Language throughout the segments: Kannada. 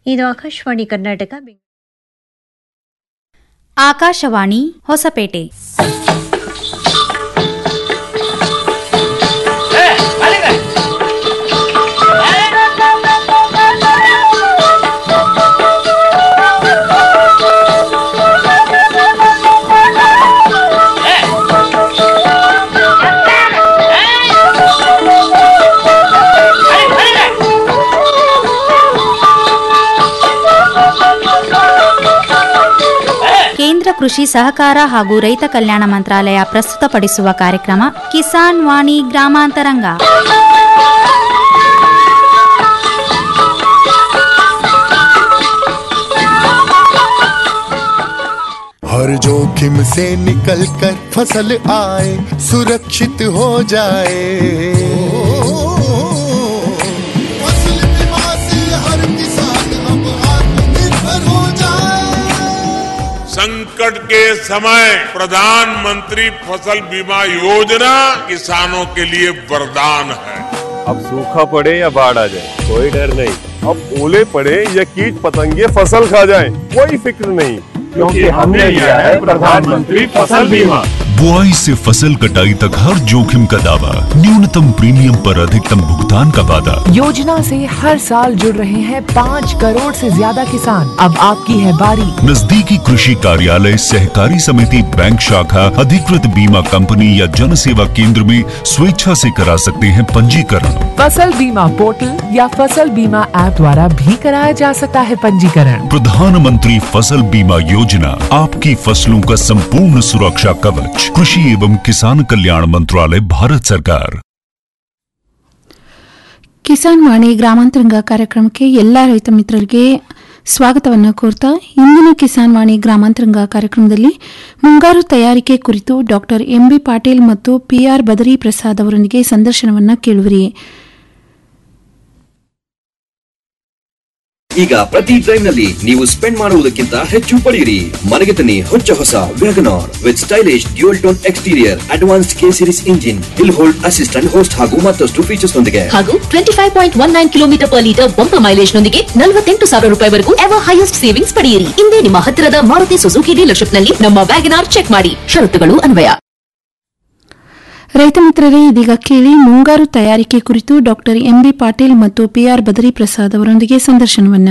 ಇದು ಆಕಾಶವಾಣಿ ಕರ್ನಾಟಕ ಬೆಂಗಳೂರು. ಆಕಾಶವಾಣಿ ಹೊಸಪೇಟೆ ಕೇಂದ್ರ ಕೃಷಿ ಸಹಕಾರ ಹಾಗೂ ರೈತ ಕಲ್ಯಾಣ ಮಂತ್ರಾಲಯ ಪ್ರಸ್ತುತಪಡಿಸುವ ಕಾರ್ಯಕ್ರಮ ಕಿಸಾನ್ ವಾಣಿ ಗ್ರಾಮಾಂತರಂಗ हर जोखिम से निकल कर फसल आए सुरक्षित हो जाए फसल बीमा से हर किसान अब आत्मनिर्भर हो जाए संकट के समय प्रधानमंत्री फसल बीमा योजना किसानों के लिए वरदान है अब सूखा पड़े या बाढ़ आ जाए कोई डर नहीं अब ओले पड़े या कीट पतंगे फसल खा जाए कोई फिक्र नहीं क्योंकि हमने लिया है प्रधानमंत्री फसल बीमा बुआई से फसल कटाई तक हर जोखिम का दावा न्यूनतम प्रीमियम पर अधिकतम भुगतान का वादा योजना से हर साल जुड़ रहे हैं पाँच करोड़ से ज्यादा किसान अब आपकी है बारी नजदीकी कृषि कार्यालय सहकारी समिति बैंक शाखा अधिकृत बीमा कंपनी या जन सेवा केंद्र में स्वेच्छा से करा सकते हैं पंजीकरण फसल बीमा पोर्टल या फसल बीमा ऐप द्वारा भी कराया जा सकता है पंजीकरण प्रधानमंत्री फसल बीमा योजना आपकी फसलों का संपूर्ण सुरक्षा कवच कृषि एवं किसान कल्याण मंत्रालय भारत सरकार ಕಿಸಾನ್ ವಾಣಿ ಗ್ರಾಮಾಂತರಂಗ ಕಾರ್ಯಕ್ರಮಕ್ಕೆ ಎಲ್ಲ ರೈತ ಮಿತ್ರರಿಗೆ ಸ್ವಾಗತವನ್ನು ಕೋರ್ತಾ ಇಂದಿನ ಕಿಸಾನ್ ವಾಣಿ ಗ್ರಾಮಾಂತರಂಗ ಕಾರ್ಯಕ್ರಮದಲ್ಲಿ ಮುಂಗಾರು ತಯಾರಿಕೆ ಕುರಿತು ಡಾಕ್ಟರ್ ಎಂಬಿ ಪಾಟೀಲ್ ಮತ್ತು ಪಿಆರ್ ಬದರಿ ಪ್ರಸಾದ್ ಅವರೊಂದಿಗೆ ಸಂದರ್ಶನವನ್ನ ಕೇಳುವಿರಿ ಈಗ ಪ್ರತಿ ಡ್ರೈವ್ ನಲ್ಲಿ ನೀವು ಸ್ಪೆಂಡ್ ಮಾಡುವುದಕ್ಕಿಂತ ಹೆಚ್ಚು ಪಡೆಯಿರಿ ಮನೆಗೆ ತನ್ನಿ ಹೊಚ್ಚ ಹೊಸ WagonR with stylish dual tone exterior advanced K series engine hill hold assistant host ಹಾಗೂ ಮತ್ತಷ್ಟು ಫೀಚರ್ಸ್ ನೊಂದಿಗೆ ಹಾಗೂ twenty five point one nine kilometre per litre bumper mileage ನೊಂದಿಗೆ ನಲವತ್ತೆಂಟು ಸಾವಿರ ರೂಪಾಯಿವರೆಗೂ ಎವರ್ ಹೈಯೆಸ್ಟ್ ಸೇವಿಂಗ್ಸ್ ಪಡೆಯಿರಿ ಇಂದೇ ನಿಮ್ಮ ಹತ್ತಿರದ ಮಾರುತಿ ಸುಜುಕಿ ಡೀಲರ್ಶಿಪ್ ನಲ್ಲಿ ನಮ್ಮ ವ್ಯಾಗನಾರ್ ಚೆಕ್ ಮಾಡಿ ಷರತ್ತುಗಳು ಅನ್ವಯ ರೈತ ಮಿತ್ರರೇ ಇದೀಗ ಕೇಳಿ ಮುಂಗಾರು ತಯಾರಿಕೆ ಕುರಿತು ಡಾಕ್ಟರ್ ಎಂಬಿ ಪಾಟೀಲ್ ಮತ್ತು ಪಿಆರ್ ಬದರಿ ಪ್ರಸಾದ್ ಅವರೊಂದಿಗೆ ಸಂದರ್ಶನವನ್ನ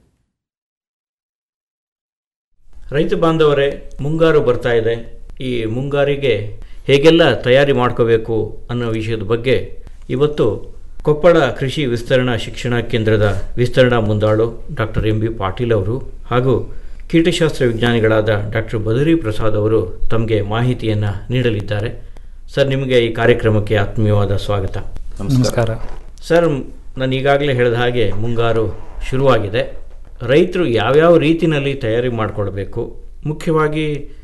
ರೈತ ಬಾಂಧವರೇ ಮುಂಗಾರು ಬರ್ತಾ ಇದೆ ಈ ಮುಂಗಾರಿಗೆ ಹೇಗೆಲ್ಲ ತಯಾರಿ ಮಾಡ್ಕೋಬೇಕು ಅನ್ನೋ ವಿಷಯದ ಬಗ್ಗೆ ಇವತ್ತು ಕೊಪ್ಪಳ ಕೃಷಿ ವಿಸ್ತರಣಾ ಶಿಕ್ಷಣ ಕೇಂದ್ರದ ವಿಸ್ತರಣಾ ಮುಂದಾಳು ಡಾಕ್ಟರ್ ಎಂ ಬಿ ಪಾಟೀಲ್ ಅವರು ಹಾಗೂ ಕೀಟಶಾಸ್ತ್ರ ವಿಜ್ಞಾನಿಗಳಾದ ಡಾಕ್ಟರ್ ಬದರಿ ಪ್ರಸಾದ್ ಅವರು ತಮಗೆ ಮಾಹಿತಿಯನ್ನು ನೀಡಲಿದ್ದಾರೆ ಸರ್ ನಿಮಗೆ ಈ ಕಾರ್ಯಕ್ರಮಕ್ಕೆ ಆತ್ಮೀಯವಾದ ಸ್ವಾಗತ ನಮಸ್ಕಾರ ಸರ್ ನಾನು ಈಗಾಗಲೇ ಹೇಳಿದ ಹಾಗೆ ಮುಂಗಾರು ಶುರುವಾಗಿದೆ ರೈತರು ಯಾವ್ಯಾವ ರೀತಿಯಲ್ಲಿ ತಯಾರಿ ಮಾಡಿಕೊಳ್ಬೇಕು ಮುಖ್ಯವಾಗಿ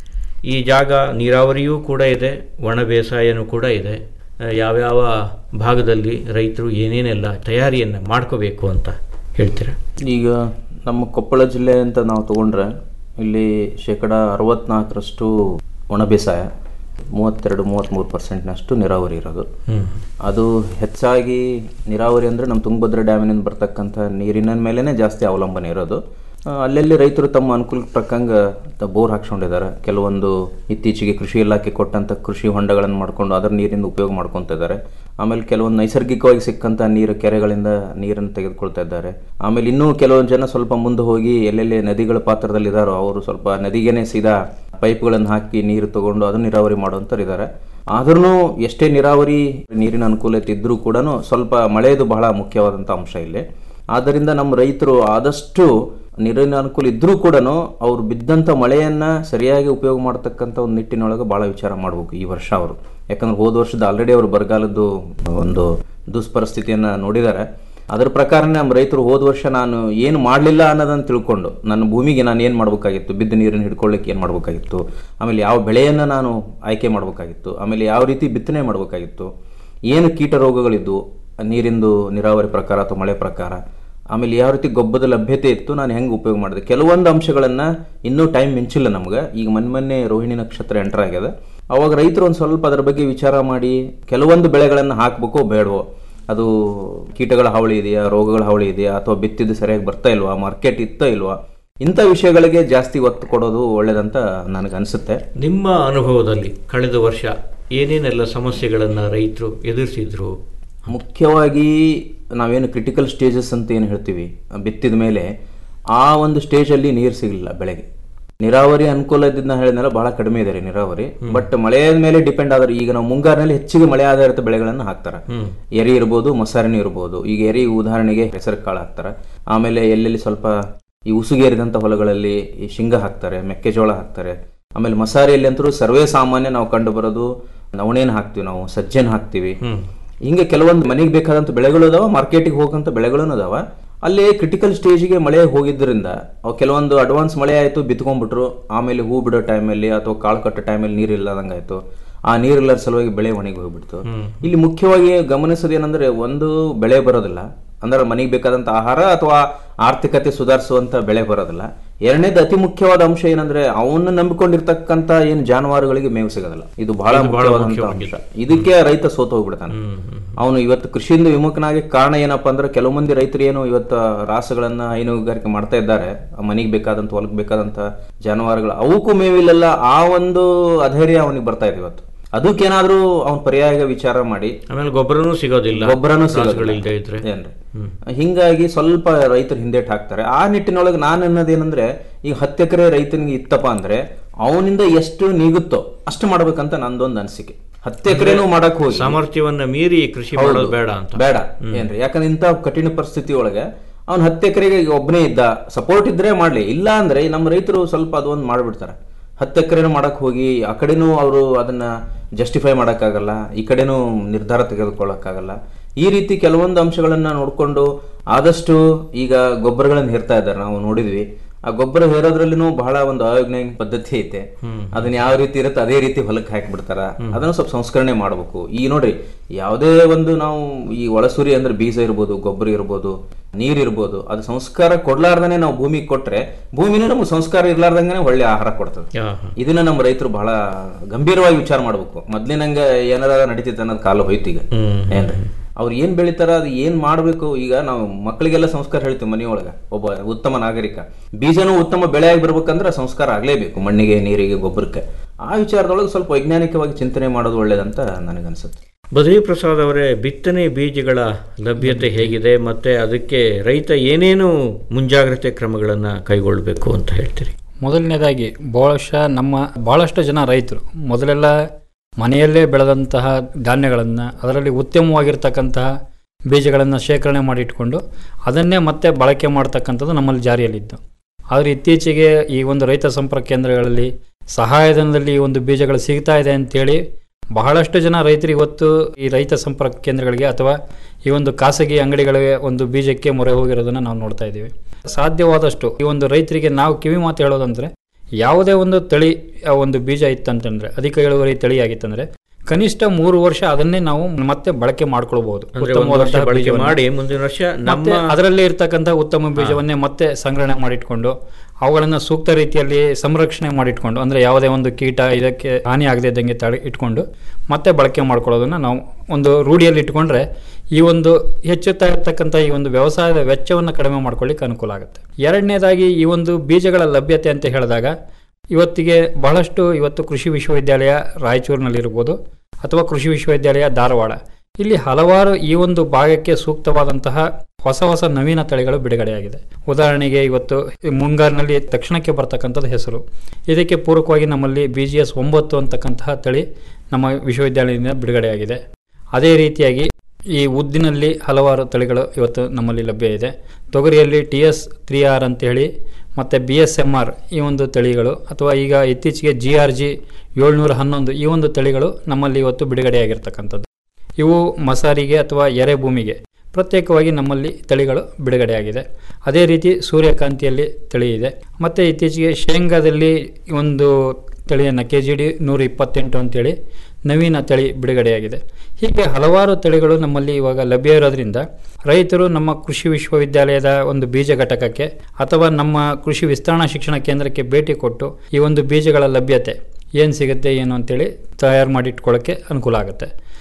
ಈ ಜಾಗ ನೀರಾವರಿಯೂ ಕೂಡ ಇದೆ ಒಣ ಬೇಸಾಯನೂ ಕೂಡ ಇದೆ ಆ, ಯಾವ್ಯಾವ ಭಾಗದಲ್ಲಿ ರೈತರು ಏನೇನೆಲ್ಲ ತಯಾರಿಯನ್ನು ಮಾಡ್ಕೋಬೇಕು ಅಂತ ಹೇಳ್ತೀರಾ ಈಗ ನಮ್ಮ ಕೊಪ್ಪಳ ಜಿಲ್ಲೆ ಅಂತ ನಾವು ತಗೊಂಡ್ರೆ ಇಲ್ಲಿ ಶೇಕಡ ಅರವತ್ನಾಲ್ಕರಷ್ಟು ಒಣ ಬೇಸಾಯ ಮೂವತ್ತೆರಡು ಮೂವತ್ತ್ಮೂರು ಪರ್ಸೆಂಟ್ನಷ್ಟು ನೀರಾವರಿ ಇರೋದು ಹ್ಮ್. ಅದು ಹೆಚ್ಚಾಗಿ ನೀರಾವರಿ ಅಂದರೆ ನಮ್ಮ ತುಂಗಭದ್ರಾ ಡ್ಯಾಮಿನಿಂದ ಬರ್ತಕ್ಕಂಥ ನೀರಿನ ಮೇಲೇ ಜಾಸ್ತಿ ಅವಲಂಬನೆ ಇರೋದು ಆ, ಅಲ್ಲಲ್ಲಿ ರೈತರು ತಮ್ಮ ಅನುಕೂಲಕ್ಕೆ ತಕ್ಕಂಗೆ ತ- ಬೋರ್ ಹಾಕ್ಸ್ಕೊಂಡಿದ್ದಾರೆ ಕೆಲವೊಂದು ಇತ್ತೀಚೆಗೆ ಕೃಷಿ ಇಲಾಖೆ ಕೊಟ್ಟಂಥ ಕೃಷಿ ಹೊಂಡಗಳನ್ನು ಮಾಡ್ಕೊಂಡು ಅದರ ನೀರಿಂದ ಉಪಯೋಗ ಮಾಡ್ಕೊತಾ ಇದ್ದಾರೆ ಆಮೇಲೆ ಕೆಲವೊಂದು ನೈಸರ್ಗಿಕವಾಗಿ ಸಿಕ್ಕಂಥ ನೀರು ಕೆರೆಗಳಿಂದ ನೀರನ್ನು ತೆಗೆದುಕೊಳ್ತಾ ಇದ್ದಾರೆ ಆಮೇಲೆ ಇನ್ನೂ ಕೆಲವೊಂದು ಜನ ಸ್ವಲ್ಪ ಮುಂದೆ ಹೋಗಿ ಎಲ್ಲೆಲ್ಲಿ ನದಿಗಳ ಪಾತ್ರದಲ್ಲಿ ಇದ್ದಾರೋ ಅವರು ಸ್ವಲ್ಪ ನದಿಗೇನೆ ಸೀದಾ ಪೈಪ್ಗಳನ್ನು ಹಾಕಿ ನೀರು ತಗೊಂಡು ಅದನ್ನು ನೀರಾವರಿ ಮಾಡುವಂಥವ್ರು ಇದ್ದಾರೆ ಆದ್ರೂ ಎಷ್ಟೇ ನೀರಾವರಿ ನೀರಿನ ಅನುಕೂಲತೆ ಇದ್ದರೂ ಕೂಡ ಸ್ವಲ್ಪ ಮಳೆಯದು ಬಹಳ ಮುಖ್ಯವಾದಂಥ ಅಂಶ ಇಲ್ಲಿ ಆದ್ದರಿಂದ ನಮ್ಮ ರೈತರು ಆದಷ್ಟು ನೀರಿನ ಅನುಕೂಲ ಇದ್ರೂ ಕೂಡ ಅವ್ರು ಬಿದ್ದಂಥ ಮಳೆಯನ್ನ ಸರಿಯಾಗಿ ಉಪಯೋಗ ಮಾಡ್ತಕ್ಕಂಥ ಒಂದು ನಿಟ್ಟಿನೊಳಗೆ ಭಾಳ ವಿಚಾರ ಮಾಡಬೇಕು ಈ ವರ್ಷ ಅವರು ಯಾಕಂದ್ರೆ ಹೋದ ವರ್ಷದ ಆಲ್ರೆಡಿ ಅವರು ಬರಗಾಲದ್ದು ಒಂದು ದುಷ್ಪರಿಸ್ಥಿತಿಯನ್ನು ನೋಡಿದ್ದಾರೆ ಅದರ ಪ್ರಕಾರನೇ ನಮ್ಮ ರೈತರು ಹೋದ ವರ್ಷ ನಾನು ಏನು ಮಾಡಲಿಲ್ಲ ಅನ್ನೋದನ್ನು ತಿಳ್ಕೊಂಡು ನನ್ನ ಭೂಮಿಗೆ ನಾನು ಏನು ಮಾಡಬೇಕಾಗಿತ್ತು ಬಿದ್ದ ನೀರನ್ನು ಹಿಡ್ಕೊಳ್ಳಿಕ್ಕೆ ಏನು ಮಾಡಬೇಕಾಗಿತ್ತು ಆಮೇಲೆ ಯಾವ ಬೆಳೆಯನ್ನು ನಾನು ಆಯ್ಕೆ ಮಾಡಬೇಕಾಗಿತ್ತು ಆಮೇಲೆ ಯಾವ ರೀತಿ ಬಿತ್ತನೆ ಮಾಡಬೇಕಾಗಿತ್ತು ಏನು ಕೀಟ ರೋಗಗಳಿದ್ದು ನೀರಿಂದು ನೀರಾವರಿ ಪ್ರಕಾರ ಅಥವಾ ಮಳೆ ಪ್ರಕಾರ ಆಮೇಲೆ ಯಾವ ರೀತಿ ಗೊಬ್ಬರದ ಲಭ್ಯತೆ ಇತ್ತು ನಾನು ಹೆಂಗೆ ಉಪಯೋಗ ಮಾಡಿದೆ ಕೆಲವೊಂದು ಅಂಶಗಳನ್ನು ಇನ್ನೂ ಟೈಮ್ ಮಿಂಚಿಲ್ಲ ನಮ್ಗೆ ಈಗ ಮೊನ್ನೆ ಮೊನ್ನೆ ರೋಹಿಣಿ ನಕ್ಷತ್ರ ಎಂಟರ್ ಆಗ್ಯದ ಅವಾಗ ರೈತರು ಒಂದು ಸ್ವಲ್ಪ ಅದರ ಬಗ್ಗೆ ವಿಚಾರ ಮಾಡಿ ಕೆಲವೊಂದು ಬೆಳೆಗಳನ್ನು ಹಾಕಬೇಕೋ ಬೇಡವೋ ಅದು ಕೀಟಗಳ ಹಾವಳಿ ಇದೆಯಾ ರೋಗಗಳ ಹಾವಳಿ ಇದೆಯಾ ಅಥವಾ ಬಿತ್ತಿದ್ದು ಸರಿಯಾಗಿ ಬರ್ತಾ ಇಲ್ವಾ ಮಾರ್ಕೆಟ್ ಇತ್ತಾ ಇಲ್ವಾ ಇಂಥ ವಿಷಯಗಳಿಗೆ ಜಾಸ್ತಿ ಒತ್ತು ಕೊಡೋದು ಒಳ್ಳೇದಂತ ನನಗೆ ಅನಿಸುತ್ತೆ ನಿಮ್ಮ ಅನುಭವದಲ್ಲಿ ಕಳೆದ ವರ್ಷ ಏನೇನೆಲ್ಲ ಸಮಸ್ಯೆಗಳನ್ನು ರೈತರು ಎದುರಿಸಿದ್ರು ಮುಖ್ಯವಾಗಿ ನಾವೇನು ಕ್ರಿಟಿಕಲ್ ಸ್ಟೇಜಸ್ ಅಂತ ಏನು ಹೇಳ್ತೀವಿ ಬಿತ್ತಿದ ಮೇಲೆ ಆ ಒಂದು ಸ್ಟೇಜಲ್ಲಿ ನೀರು ಸಿಗಲಿಲ್ಲ ಬೆಳೆಗೆ ನೀರಾವರಿ ಅನುಕೂಲ ಇದ್ದಿದ್ದ ಹೇಳಿದ್ನಲ್ಲ ಬಹಳ ಕಡಿಮೆ ಇದೆ ರೀ ನೀರಾವರಿ ಬಟ್ ಮಳೆಯ ಮೇಲೆ ಡಿಪೆಂಡ್ ಆದ್ರೆ ಈಗ ನಾವು ಮುಂಗಾರಿನಲ್ಲಿ ಹೆಚ್ಚಿಗೆ ಮಳೆ ಆಧಾರಿತ ಬೆಳೆಗಳನ್ನು ಹಾಕ್ತಾರೆ ಎರಿ ಇರ್ಬೋದು ಮೊಸರಿನ ಇರ್ಬೋದು ಈಗ ಎರಿ ಉದಾಹರಣೆಗೆ ಹೆಸರು ಕಾಳು ಹಾಕ್ತಾರೆ ಆಮೇಲೆ ಎಲ್ಲೆಲ್ಲಿ ಸ್ವಲ್ಪ ಈ ಉಸುಗೇರಿದಂಥ ಹೊಲಗಳಲ್ಲಿ ಈ ಶೇಂಗಾ ಹಾಕ್ತಾರೆ ಮೆಕ್ಕೆಜೋಳ ಹಾಕ್ತಾರೆ ಆಮೇಲೆ ಮಸಾರಿಯಲ್ಲಿ ಅಂತೂ ಸರ್ವೇ ಸಾಮಾನ್ಯ ನಾವು ಕಂಡು ಬರೋದು ನವಣೆನ ಹಾಕ್ತಿವಿ ನಾವು ಸಜ್ಜೆನ ಹಾಕ್ತಿವಿ ಹಿಂಗೆ ಕೆಲವೊಂದು ಮನೆಗೆ ಬೇಕಾದಂತ ಬೆಳೆಗಳು ಅದಾವ ಮಾರ್ಕೆಟಿಗೆ ಹೋಗಂತ ಬೆಳೆಗಳೂ ಅದಾವ ಅಲ್ಲಿ ಕ್ರಿಟಿಕಲ್ ಸ್ಟೇಜಿಗೆ ಮಳೆ ಹೋಗಿದ್ದರಿಂದ ಅವು ಕೆಲವೊಂದು ಅಡ್ವಾನ್ಸ್ ಮಳೆ ಆಯಿತು ಬಿತ್ಕೊಂಡ್ಬಿಟ್ರು ಆಮೇಲೆ ಹೂ ಬಿಡೋ ಟೈಮಲ್ಲಿ ಅಥವಾ ಕಾಳು ಕಟ್ಟೋ ಟೈಮಲ್ಲಿ ನೀರು ಇಲ್ಲದಂಗಾಯ್ತು ಆ ನೀರಿಲ್ಲದ ಸಲುವಾಗಿ ಬೆಳೆ ಒಣಗಿ ಹೋಗ್ಬಿಡ್ತು ಇಲ್ಲಿ ಮುಖ್ಯವಾಗಿ ಗಮನಿಸೋದೇನೆಂದ್ರೆ ಒಂದು ಬೆಳೆ ಬರೋದಿಲ್ಲ ಅಂದ್ರೆ ಮನೆಗೆ ಬೇಕಾದಂತ ಆಹಾರ ಅಥವಾ ಆರ್ಥಿಕತೆ ಸುಧಾರಿಸುವಂತ ಬೆಳೆ ಬರೋದಿಲ್ಲ ಎರಡನೇದು ಅತಿ ಮುಖ್ಯವಾದ ಅಂಶ ಏನಂದ್ರೆ ಅವನ್ನ ನಂಬಿಕೊಂಡಿರ್ತಕ್ಕಂತ ಏನು ಜಾನುವಾರುಗಳಿಗೆ ಮೇವು ಸಿಗೋದಿಲ್ಲ ಇದು ಬಹಳ ಇದು ಬಹಳ ಮುಖ್ಯವಾದಂತ ಮುಖ್ಯವಾಗಿದೆ. ಅಂಶ ಇದಕ್ಕೆ ರೈತ ಸೋತು ಹೋಗ್ಬಿಡ್ತಾನೆ ಅವನು ಇವತ್ತು ಕೃಷಿಯಿಂದ ವಿಮುಖನಾಗಿ ಕಾರಣ ಏನಪ್ಪಾ ಅಂದ್ರೆ ಕೆಲವು ಮಂದಿ ರೈತರು ಏನು ಇವತ್ತು ರಾಸುಗಳನ್ನ ಹೈನುಗಾರಿಕೆ ಮಾಡ್ತಾ ಇದ್ದಾರೆ ಮನೆಗೆ ಬೇಕಾದಂತ ಹೊಲಕ್ಕೆ ಬೇಕಾದಂತ ಜಾನುವಾರುಗಳು ಅವಕ್ಕೂ ಮೇವಿಲ್ಲಲ್ಲ ಆ ಒಂದು ಅಧೈರ್ಯ ಅವನಿಗೆ ಬರ್ತಾ ಇದೆ ಇವತ್ತು ಅದಕ್ಕೇನಾದ್ರೂ ಅವ್ನ ಪರ್ಯಾಯ ವಿಚಾರ ಮಾಡಿ ಆಮೇಲೆ ಗೊಬ್ಬರನೂ ಸಿಗೋದಿಲ್ಲ ಗೊಬ್ಬರನೂ ರಾಸುಗಳಿಲ್ದೇ ಇದ್ರೆ ಏನ್ರಿ ಹಿಂಗಾಗಿ ಸ್ವಲ್ಪ ರೈತರು ಹಿಂದೇಟ್ ಹಾಕ್ತಾರೆ ಆ ನಿಟ್ಟಿನೊಳಗೆ ನಾನು ಅನ್ನೋದೇನಂದ್ರೆ ಈಗ ಹತ್ತು ಎಕರೆ ರೈತನಿಗೆ ಇತ್ತಪ್ಪ ಅಂದ್ರೆ ಅವನಿಂದ ಎಷ್ಟು ನೀಗುತ್ತೋ ಅಷ್ಟು ಮಾಡ್ಬೇಕಂತ ನಂದೊಂದು ಅನಿಸಿಕೆ ಹತ್ತು ಎಕರೆನೂ ಮಾಡಕ್ ಹೋಗಿ ಸಾಮರ್ಥ್ಯವನ್ನ ಮೀರಿ ಕೃಷಿ ಹೌದು. ಮಾಡೋದು ಬೇಡ ಅಂತ ಬೇಡ ಏನ್ರಿ ಯಾಕಂದ್ರೆ ಇಂಥ ಕಠಿಣ ಪರಿಸ್ಥಿತಿ ಒಳಗೆ ಅವ್ನು ಹತ್ತು ಎಕರೆಗೆ ಒಬ್ಬನೇ ಇದ್ದ ಸಪೋರ್ಟ್ ಇದ್ರೆ ಮಾಡ್ಲಿ ಇಲ್ಲ ಅಂದ್ರೆ ನಮ್ಮ ರೈತರು ಸ್ವಲ್ಪ ಅದೊಂದು ಮಾಡ್ಬಿಡ್ತಾರೆ ಹತ್ತು ಎಕರೆನೂ ಮಾಡಕ್ ಹೋಗಿ ಆ ಕಡೆನೂ ಅವರು ಅದನ್ನ ಜಸ್ಟಿಫೈ ಮಾಡೋಕ್ಕಾಗಲ್ಲ ಈ ಕಡೆನೂ ನಿರ್ಧಾರ ತೆಗೆದುಕೊಳ್ಳೋಕ್ಕಾಗಲ್ಲ ಈ ರೀತಿ ಕೆಲವೊಂದು ಅಂಶಗಳನ್ನ ನೋಡ್ಕೊಂಡು ಆದಷ್ಟು ಈಗ ಗೊಬ್ಬರಗಳನ್ನ ಹೇರ್ತಾ ಇದ್ದಾರೆ ನಾವು ನೋಡಿದ್ವಿ ಆ ಗೊಬ್ಬರ ಹೇರೋದ್ರಲ್ಲಿನೂ ಬಹಳ ಒಂದು ಅಯೋಗ್ಯ ಪದ್ಧತಿ ಐತೆ ಅದನ್ನ ಯಾವ ರೀತಿ ಇರುತ್ತೆ ಅದೇ ರೀತಿ ಹೊಲಕ್ಕೆ ಹಾಕಿಬಿಡ್ತಾರ ಅದನ್ನ ಸ್ವಲ್ಪ ಸಂಸ್ಕರಣೆ ಮಾಡ್ಬೇಕು ಈ ನೋಡ್ರಿ ಯಾವುದೇ ಒಂದು ನಾವು ಈ ಒಳಸುರಿ ಅಂದ್ರೆ ಬೀಜ ಇರ್ಬೋದು ಗೊಬ್ಬರ ಇರ್ಬೋದು ನೀರ್ ಇರ್ಬೋದು ಅದು ಸಂಸ್ಕಾರ ಕೊಡ್ಲಾರ್ದನೆ ನಾವು ಭೂಮಿಗೆ ಕೊಟ್ರೆ ಭೂಮಿನೂ ನಮ್ಗೆ ಸಂಸ್ಕಾರ ಇರ್ಲಾರ್ದಂಗೆ ಒಳ್ಳೆ ಆಹಾರ ಕೊಡ್ತದೆ ಇದನ್ನ ನಮ್ಮ ರೈತರು ಬಹಳ ಗಂಭೀರವಾಗಿ ವಿಚಾರ ಮಾಡ್ಬೇಕು ಮೊದ್ಲಿನಂಗ ಏನಾರ ನಡೀತಿತ್ತು ಅನ್ನೋದು ಕಾಲ ಹೋಯ್ತು ಈಗ ಏನ್ರಿ ಅವ್ರು ಏನ್ ಬೆಳಿತಾರ ಅದು ಏನ್ ಮಾಡ್ಬೇಕು ಈಗ ನಾವು ಮಕ್ಕಳಿಗೆಲ್ಲ ಸಂಸ್ಕಾರ ಹೇಳ್ತೀವಿ ಮನೆಯೊಳಗ ಒಬ್ಬ ಉತ್ತಮ ನಾಗರಿಕ ಬೀಜನೂ ಉತ್ತಮ ಬೆಳೆಯಾಗಿ ಬರ್ಬೇಕಂದ್ರೆ ಸಂಸ್ಕಾರ ಆಗ್ಲೇಬೇಕು ಮಣ್ಣಿಗೆ ನೀರಿಗೆ ಗೊಬ್ಬರಕ್ಕೆ ಆ ವಿಚಾರದೊಳಗೆ ಸ್ವಲ್ಪ ವೈಜ್ಞಾನಿಕವಾಗಿ ಚಿಂತನೆ ಮಾಡೋದು ಒಳ್ಳೇದಂತ ನನಗನ್ಸುತ್ತೆ ಬದ್ರಿ ಪ್ರಸಾದ್ ಅವರೇ ಬಿತ್ತನೆ ಬೀಜಗಳ ಲಭ್ಯತೆ ಹೇಗಿದೆ ಮತ್ತೆ ಅದಕ್ಕೆ ರೈತ ಏನೇನು ಮುಂಜಾಗ್ರತೆ ಕ್ರಮಗಳನ್ನು ಕೈಗೊಳ್ಳಬೇಕು ಅಂತ ಹೇಳ್ತೀರಿ ಮೊದಲನೇದಾಗಿ ಬಹುಶಃ ನಮ್ಮ ಭಾಳಷ್ಟು ಜನ ರೈತರು ಮೊದಲೆಲ್ಲ ಮನೆಯಲ್ಲೇ ಬೆಳೆದಂತಹ ಧಾನ್ಯಗಳನ್ನು ಅದರಲ್ಲಿ ಉತ್ತಮವಾಗಿರ್ತಕ್ಕಂತಹ ಬೀಜಗಳನ್ನು ಶೇಖರಣೆ ಮಾಡಿಟ್ಕೊಂಡು ಅದನ್ನೇ ಮತ್ತೆ ಬಳಕೆ ಮಾಡ್ತಕ್ಕಂಥದ್ದು ನಮ್ಮಲ್ಲಿ ಜಾರಿಯಲ್ಲಿತ್ತು ಆದರೆ ಇತ್ತೀಚೆಗೆ ಈ ಒಂದು ರೈತ ಸಂಪರ್ಕ ಕೇಂದ್ರಗಳಲ್ಲಿ ಸಹಾಯಧನದಲ್ಲಿ ಈ ಒಂದು ಬೀಜಗಳು ಸಿಗ್ತಾ ಇದೆ ಅಂತೇಳಿ ಬಹಳಷ್ಟು ಜನ ರೈತರು ಇವತ್ತು ಈ ರೈತ ಸಂಪರ್ಕ ಕೇಂದ್ರಗಳಿಗೆ ಅಥವಾ ಈ ಒಂದು ಖಾಸಗಿ ಅಂಗಡಿಗಳಿಗೆ ಒಂದು ಬೀಜಕ್ಕೆ ಮೊರೆ ಹೋಗಿರೋದನ್ನು ನಾವು ನೋಡ್ತಾ ಇದ್ದೀವಿ ಸಾಧ್ಯವಾದಷ್ಟು ಈ ಒಂದು ರೈತರಿಗೆ ನಾವು ಕಿವಿ ಮಾತು ಹೇಳೋದಂದ್ರೆ ಯಾವುದೇ ಒಂದು ತಳಿ ಆ ಒಂದು ಬೀಜ ಇತ್ತಂತಂದ್ರೆ ಅಧಿಕ ಇಳುವರಿ ತಳಿ ಆಗಿತ್ತಂದ್ರೆ ಕನಿಷ್ಠ ಮೂರು ವರ್ಷ ಅದನ್ನೇ ನಾವು ಮತ್ತೆ ಬಳಕೆ ಮಾಡ್ಕೊಳ್ಬಹುದು ಅಂದ್ರೆ ಒಂದು ವರ್ಷ ಬಳಕೆ ಮಾಡಿ ಮುಂದಿನ ವರ್ಷ ನಮ್ಮ ಅದರಲ್ಲೇ ಇರ್ತಕ್ಕಂಥ ಉತ್ತಮ ಬೀಜವನ್ನೇ ಮತ್ತೆ ಸಂಗ್ರಹಣೆ ಮಾಡಿಟ್ಕೊಂಡು ಅವುಗಳನ್ನು ಸೂಕ್ತ ರೀತಿಯಲ್ಲಿ ಸಂರಕ್ಷಣೆ ಮಾಡಿಟ್ಕೊಂಡು ಅಂದ್ರೆ ಯಾವುದೇ ಒಂದು ಕೀಟ ಇದಕ್ಕೆ ಹಾನಿ ಆಗದೆ ಇದ್ದಂಗೆ ತಡೆ ಇಟ್ಕೊಂಡು ಮತ್ತೆ ಬಳಕೆ ಮಾಡ್ಕೊಳ್ಳೋದನ್ನ ನಾವು ಒಂದು ರೂಢಿಯಲ್ಲಿ ಇಟ್ಕೊಂಡ್ರೆ ಈ ಒಂದು ಹೆಚ್ಚುತ್ತಾ ಇರ್ತಕ್ಕಂಥ ಈ ಒಂದು ವ್ಯವಸಾಯದ ವೆಚ್ಚವನ್ನು ಕಡಿಮೆ ಮಾಡ್ಕೊಳ್ಳಿಕ್ಕೆ ಅನುಕೂಲ ಆಗುತ್ತೆ ಎರಡನೇದಾಗಿ ಈ ಒಂದು ಬೀಜಗಳ ಲಭ್ಯತೆ ಅಂತ ಹೇಳಿದಾಗ ಇವತ್ತಿಗೆ ಬಹಳಷ್ಟು ಇವತ್ತು ಕೃಷಿ ವಿಶ್ವವಿದ್ಯಾಲಯ ರಾಯಚೂರಿನಲ್ಲಿರ್ಬೋದು ಅಥವಾ ಕೃಷಿ ವಿಶ್ವವಿದ್ಯಾಲಯ ಧಾರವಾಡ ಇಲ್ಲಿ ಹಲವಾರು ಈ ಒಂದು ಭಾಗಕ್ಕೆ ಸೂಕ್ತವಾದಂತಹ ಹೊಸ ಹೊಸ ನವೀನ ತಳಿಗಳು ಬಿಡುಗಡೆಯಾಗಿದೆ ಉದಾಹರಣೆಗೆ ಇವತ್ತು ಈ ಮುಂಗಾರಿನಲ್ಲಿ ತಕ್ಷಣಕ್ಕೆ ಬರ್ತಕ್ಕಂಥದ್ದು ಹೆಸರು ಇದಕ್ಕೆ ಪೂರಕವಾಗಿ ನಮ್ಮಲ್ಲಿ ಬಿ ಜಿ ಎಸ್ ಒಂಬತ್ತು ಅಂತಕ್ಕಂತಹ ತಳಿ ನಮ್ಮ ವಿಶ್ವವಿದ್ಯಾಲಯದಿಂದ ಬಿಡುಗಡೆಯಾಗಿದೆ ಅದೇ ರೀತಿಯಾಗಿ ಈ ಉದ್ದಿನಲ್ಲಿ ಹಲವಾರು ತಳಿಗಳು ಇವತ್ತು ನಮ್ಮಲ್ಲಿ ಲಭ್ಯ ಇದೆ ತೊಗರಿಯಲ್ಲಿ ಟಿ ಎಸ್ ತ್ರೀ ಆರ್ ಅಂತೇಳಿ ಮತ್ತು ಬಿ ಎಸ್ ಎಮ್ ಆರ್ ಈ ಒಂದು ತಳಿಗಳು ಅಥವಾ ಈಗ ಇತ್ತೀಚೆಗೆ ಜಿ ಆರ್ ಜಿ ಏಳ್ನೂರ ಹನ್ನೊಂದು ಈ ಒಂದು ತಳಿಗಳು ನಮ್ಮಲ್ಲಿ ಇವತ್ತು ಬಿಡುಗಡೆಯಾಗಿರ್ತಕ್ಕಂಥದ್ದು ಇವು ಮಸಾರಿಗೆ ಅಥವಾ ಎರೆ ಭೂಮಿಗೆ ಪ್ರತ್ಯೇಕವಾಗಿ ನಮ್ಮಲ್ಲಿ ತಳಿಗಳು ಬಿಡುಗಡೆಯಾಗಿದೆ ಅದೇ ರೀತಿ ಸೂರ್ಯಕಾಂತಿಯಲ್ಲಿ ತಳಿ ಇದೆ ಮತ್ತು ಇತ್ತೀಚೆಗೆ ಶೇಂಗಾದಲ್ಲಿ ಒಂದು ತಳಿಯನ್ನು ಕೆ ಜಿ ಡಿ ನೂರ ಇಪ್ಪತ್ತೆಂಟು ಅಂತೇಳಿ ನವೀನ ತಳಿ ಬಿಡುಗಡೆಯಾಗಿದೆ ಹೀಗೆ ಹಲವಾರು ತಳಿಗಳು ನಮ್ಮಲ್ಲಿ ಇವಾಗ ಲಭ್ಯ ಇರೋದ್ರಿಂದ ರೈತರು ನಮ್ಮ ಕೃಷಿ ವಿಶ್ವವಿದ್ಯಾಲಯದ ಒಂದು ಬೀಜ ಘಟಕಕ್ಕೆ ಅಥವಾ ನಮ್ಮ ಕೃಷಿ ವಿಸ್ತರಣಾ ಶಿಕ್ಷಣ ಕೇಂದ್ರಕ್ಕೆ ಭೇಟಿ ಕೊಟ್ಟು ಈ ಒಂದು ಬೀಜಗಳ ಲಭ್ಯತೆ ಏನು ಸಿಗುತ್ತೆ ಏನು ಅಂತೇಳಿ ತಯಾರು ಮಾಡಿಟ್ಕೊಳ್ಳೋಕ್ಕೆ ಅನುಕೂಲ ಆಗುತ್ತೆ